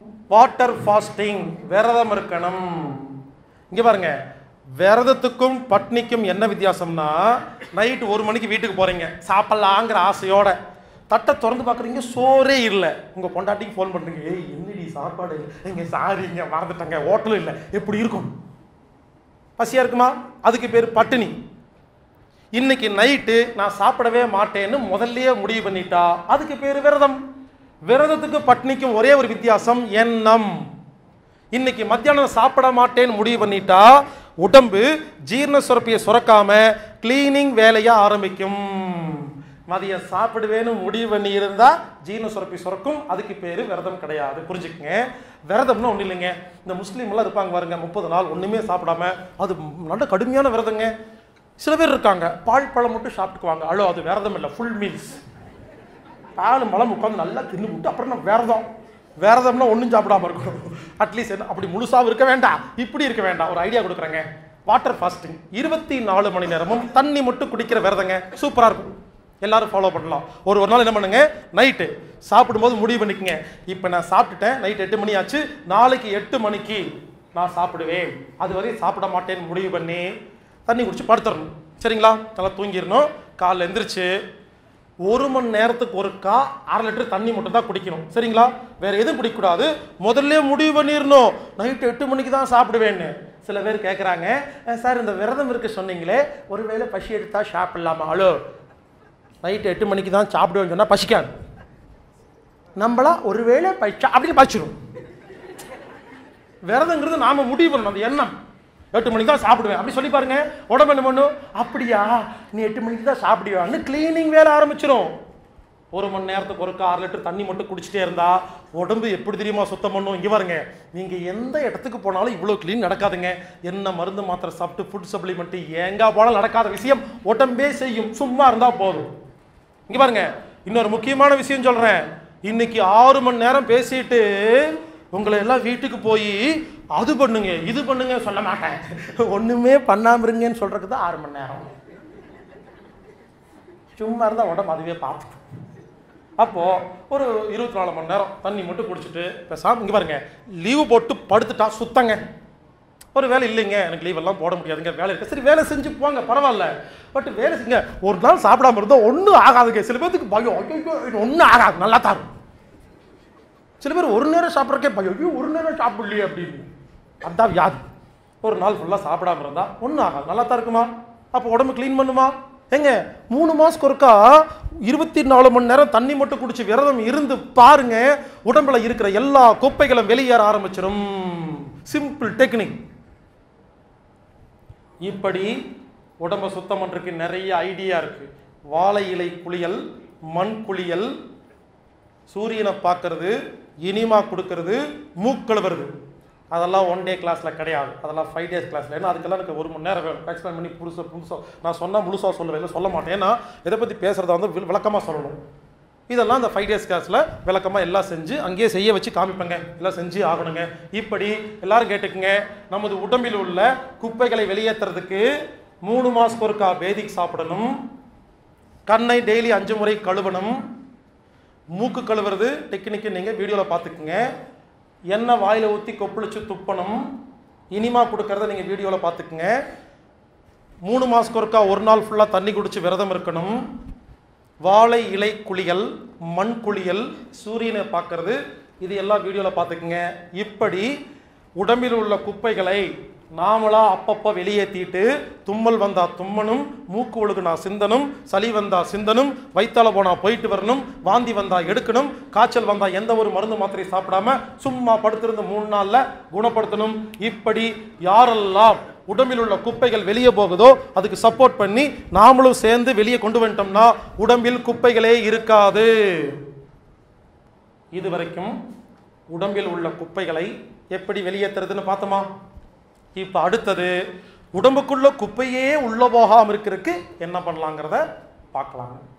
வாட்டர் ஃபாஸ்டிங் விரதம் இருக்கணும் இங்க பாருங்க விரதத்துக்கும் பட்னிக்கும் என்ன வித்தியாசம்னா நைட் ஒரு மணிக்கு வீட்டுக்கு போறீங்க சாப்பிடலாங்கிற ஆசையோட தட்டை திறந்து பார்க்குறீங்க சோறே இல்லை உங்கள் பொண்டாட்டிக்கு ஃபோன் பண்ணுறீங்க ஏய் என்னடி சாப்பாடு இங்கே சாரிங்க மறந்துட்டாங்க ஹோட்டலும் இல்லை எப்படி இருக்கும் பசியாக இருக்குமா அதுக்கு பேர் பட்டினி இன்னைக்கு நைட்டு நான் சாப்பிடவே மாட்டேன்னு முதல்லயே முடிவு பண்ணிட்டா அதுக்கு பேர் விரதம் விரதத்துக்கு பட்னிக்கும் ஒரே ஒரு வித்தியாசம் எண்ணம் இன்னைக்கு மத்தியானம் சாப்பிட மாட்டேன்னு முடிவு பண்ணிட்டா உடம்பு ஜீரண சுரப்பியை சுரக்காம கிளீனிங் வேலையை ஆரம்பிக்கும் மதியம் சாப்பிடுவேன்னு முடிவு பண்ணி இருந்தா ஜீரண சுரப்பி சுரக்கும் அதுக்கு பேரு விரதம் கிடையாது புரிஞ்சுக்கங்க விரதம்னா ஒன்றும் இல்லைங்க இந்த முஸ்லீம் எல்லாம் இருப்பாங்க பாருங்க முப்பது நாள் ஒண்ணுமே சாப்பிடாம அது நல்ல கடுமையான விரதங்க சில பேர் இருக்காங்க பால் பழம் மட்டும் சாப்பிட்டுக்குவாங்க அழோ அது விரதம் இல்லை ஃபுல் மீல்ஸ் பால் மலம் உட்காந்து நல்லா தின்னு விட்டு அப்புறம் நான் விரதம் விரதம்னா ஒன்றும் சாப்பிடாம இருக்கும் அட்லீஸ்ட் என்ன அப்படி முழுசாவும் இருக்க வேண்டாம் இப்படி இருக்க வேண்டாம் ஒரு ஐடியா கொடுக்குறேங்க வாட்டர் ஃபாஸ்டிங் இருபத்தி நாலு மணி நேரமும் தண்ணி மட்டும் குடிக்கிற விரதங்க சூப்பராக இருக்கும் எல்லாரும் ஃபாலோ பண்ணலாம் ஒரு ஒரு நாள் என்ன பண்ணுங்க நைட்டு சாப்பிடும்போது முடிவு பண்ணிக்கங்க இப்போ நான் சாப்பிட்டுட்டேன் நைட் எட்டு மணி ஆச்சு நாளைக்கு எட்டு மணிக்கு நான் சாப்பிடுவேன் அது வரையும் சாப்பிட மாட்டேன்னு முடிவு பண்ணி தண்ணி குடிச்சு படுத்துடணும் சரிங்களா நல்லா தூங்கிடணும் காலைல எந்திரிச்சு ஒரு மணி நேரத்துக்கு ஒருக்கா அரை லிட்டர் தண்ணி மட்டும் தான் குடிக்கணும் சரிங்களா வேற எதுவும் குடிக்கக்கூடாது முதல்ல முடிவு பண்ணிடணும் நைட்டு எட்டு மணிக்கு தான் சாப்பிடுவேன்னு சில பேர் கேட்குறாங்க சார் இந்த விரதம் இருக்கு சொன்னீங்களே ஒருவேளை பசி எடுத்தா சாப்பிடலாமா ஹலோ நைட்டு எட்டு மணிக்கு தான் சாப்பிடுவேன்னு சொன்னால் பசிக்காது நம்மளா ஒருவேளை பச்சா அப்படின்னு பச்சிடும் விரதங்கிறது நாம முடிவு பண்ணணும் அந்த எண்ணம் எட்டு மணிக்கு தான் சாப்பிடுவேன் அப்படி சொல்லி பாருங்க உடம்பு என்ன பண்ணும் அப்படியா நீ எட்டு மணிக்கு தான் சாப்பிடுவான்னு கிளீனிங் வேலை ஆரம்பிச்சிடும் ஒரு மணி நேரத்துக்கு ஒருக்கா ஆறு லிட்டர் தண்ணி மட்டும் குடிச்சிட்டே இருந்தா உடம்பு எப்படி தெரியுமா சுத்தம் பண்ணும் இங்க பாருங்க நீங்க எந்த இடத்துக்கு போனாலும் இவ்வளோ க்ளீன் நடக்காதுங்க என்ன மருந்து மாத்திரை சாப்பிட்டு ஃபுட் சப்ளிமெண்ட் எங்க போனாலும் நடக்காத விஷயம் உடம்பே செய்யும் சும்மா இருந்தா போதும் இங்க பாருங்க இன்னொரு முக்கியமான விஷயம் சொல்றேன் இன்னைக்கு ஆறு மணி நேரம் பேசிட்டு உங்களை எல்லாம் வீட்டுக்கு போய் அது பண்ணுங்க இது பண்ணுங்க சொல்ல மாட்டேன் ஒண்ணுமே பண்ணாம இருங்கன்னு சொல்றதுக்கு தான் ஆறு மணி நேரம் சும்மா இருந்தா உடம்பு அதுவே பார்த்துக்கும் அப்போ ஒரு இருபத்தி நாலு மணி நேரம் தண்ணி மட்டும் குடிச்சிட்டு பேசாம இங்க பாருங்க லீவு போட்டு படுத்துட்டா சுத்தங்க ஒரு வேலை இல்லைங்க எனக்கு லீவ் எல்லாம் போட முடியாதுங்க வேலை இருக்கு சரி வேலை செஞ்சு போங்க பரவாயில்ல பட் வேலை செஞ்சு ஒரு நாள் சாப்பிடாம இருந்தால் ஒன்றும் ஆகாதுங்க சில பேர்த்துக்கு பயம் ஐயோ ஒன்றும் ஆகாது நல்லா தான் இருக்கும். சில பேர் ஒரு நேரம் சாப்பிட்றக்கே பயம் ஐயோ ஒரு நேரம் சாப்பிடலையே அப்படின்னு அதான் வியாதி ஒரு நாள் ஃபுல்லாக சாப்பிடாம இருந்தா ஒன்றும் ஆகாது நல்லா தான் இருக்குமா அப்போ உடம்பு க்ளீன் பண்ணுமா ஏங்க மூணு மாசத்துக்கு ஒருக்கா இருபத்தி நாலு மணி நேரம் தண்ணி மட்டும் குடிச்சு விரதம் இருந்து பாருங்க உடம்புல இருக்கிற எல்லா குப்பைகளும் வெளியேற ஆரம்பிச்சிடும் சிம்பிள் டெக்னிக் இப்படி உடம்பை சுத்தம் பண்றதுக்கு நிறைய ஐடியா இருக்கு வாழை இலை குளியல் மண் குளியல் சூரியனை பார்க்கறது இனிமா கொடுக்கறது மூக்கழுவுறது அதெல்லாம் ஒன் டே கிளாஸில் கிடையாது அதெல்லாம் ஃபைவ் டேஸ் கிளாஸில் ஏன்னா அதுக்கெல்லாம் எனக்கு ஒரு மணி நேரம் வேணும் எக்ஸ்பிளைன் பண்ணி புதுசாக புதுசாக நான் சொன்னால் முழுசாக சொல்லுவேன் இல்லை சொல்ல மாட்டேன் ஏன்னா இதை பற்றி பேசுகிறத வந்து வில்- விளக்கமா சொல்லணும் இதெல்லாம் அந்த ஃபைவ் டேஸ் கிளாஸில் விளக்கமாக எல்லாம் செஞ்சு அங்கேயே செய்ய வச்சு காமிப்பேங்க எல்லாம் செஞ்சு ஆகணுங்க இப்படி எல்லாரும் கேட்டுக்குங்க நமது உடம்பில் உள்ள குப்பைகளை வெளியேற்றுறதுக்கு மூணு மாதத்துக்கு ஒருக்கா பேதிக் சாப்பிடணும் கண்ணை டெய்லி அஞ்சு முறை கழுவணும் மூக்கு கழுவுறது டெக்னிக்கு நீங்கள் வீடியோவில் பார்த்துக்குங்க எண்ணெய் வாயில் ஊற்றி கொப்பளிச்சு துப்பணும் இனிமா கொடுக்கறத நீங்கள் வீடியோவில் பார்த்துக்குங்க மூணு மாதத்துக்கு ஒருக்கா ஒரு நாள் ஃபுல்லாக தண்ணி குடிச்சு விரதம் இருக்கணும் வாழை இலை குளியல் மண் குளியல் சூரியனை பார்க்கறது இது எல்லாம் வீடியோவில் பார்த்துக்குங்க இப்படி உடம்பில் உள்ள குப்பைகளை நாமளா அப்பப்போ வெளியேற்றிட்டு தும்மல் வந்தா தும்மணும் மூக்கு ஒழுகுனா சிந்தனும் சளி வந்தா சிந்தனும் வயித்தால போனா போயிட்டு வரணும் வாந்தி வந்தா எடுக்கணும் காய்ச்சல் வந்தா எந்த ஒரு மருந்து மாத்திரை சாப்பிடாம சும்மா படுத்திருந்து மூணு நாள்ல குணப்படுத்தணும் இப்படி யாரெல்லாம் உடம்பில் உள்ள குப்பைகள் வெளியே போகுதோ அதுக்கு சப்போர்ட் பண்ணி நாமளும் சேர்ந்து வெளியே கொண்டு வந்துட்டோம்னா உடம்பில் குப்பைகளே இருக்காது இது வரைக்கும் உடம்பில் உள்ள குப்பைகளை எப்படி வெளியேற்றுறதுன்னு பார்த்தோமா இப்போ அடுத்தது உடம்புக்குள்ள குப்பையே உள்ள போகாம இருக்கிறதுக்கு என்ன பண்ணலாங்கிறத பார்க்கலாங்க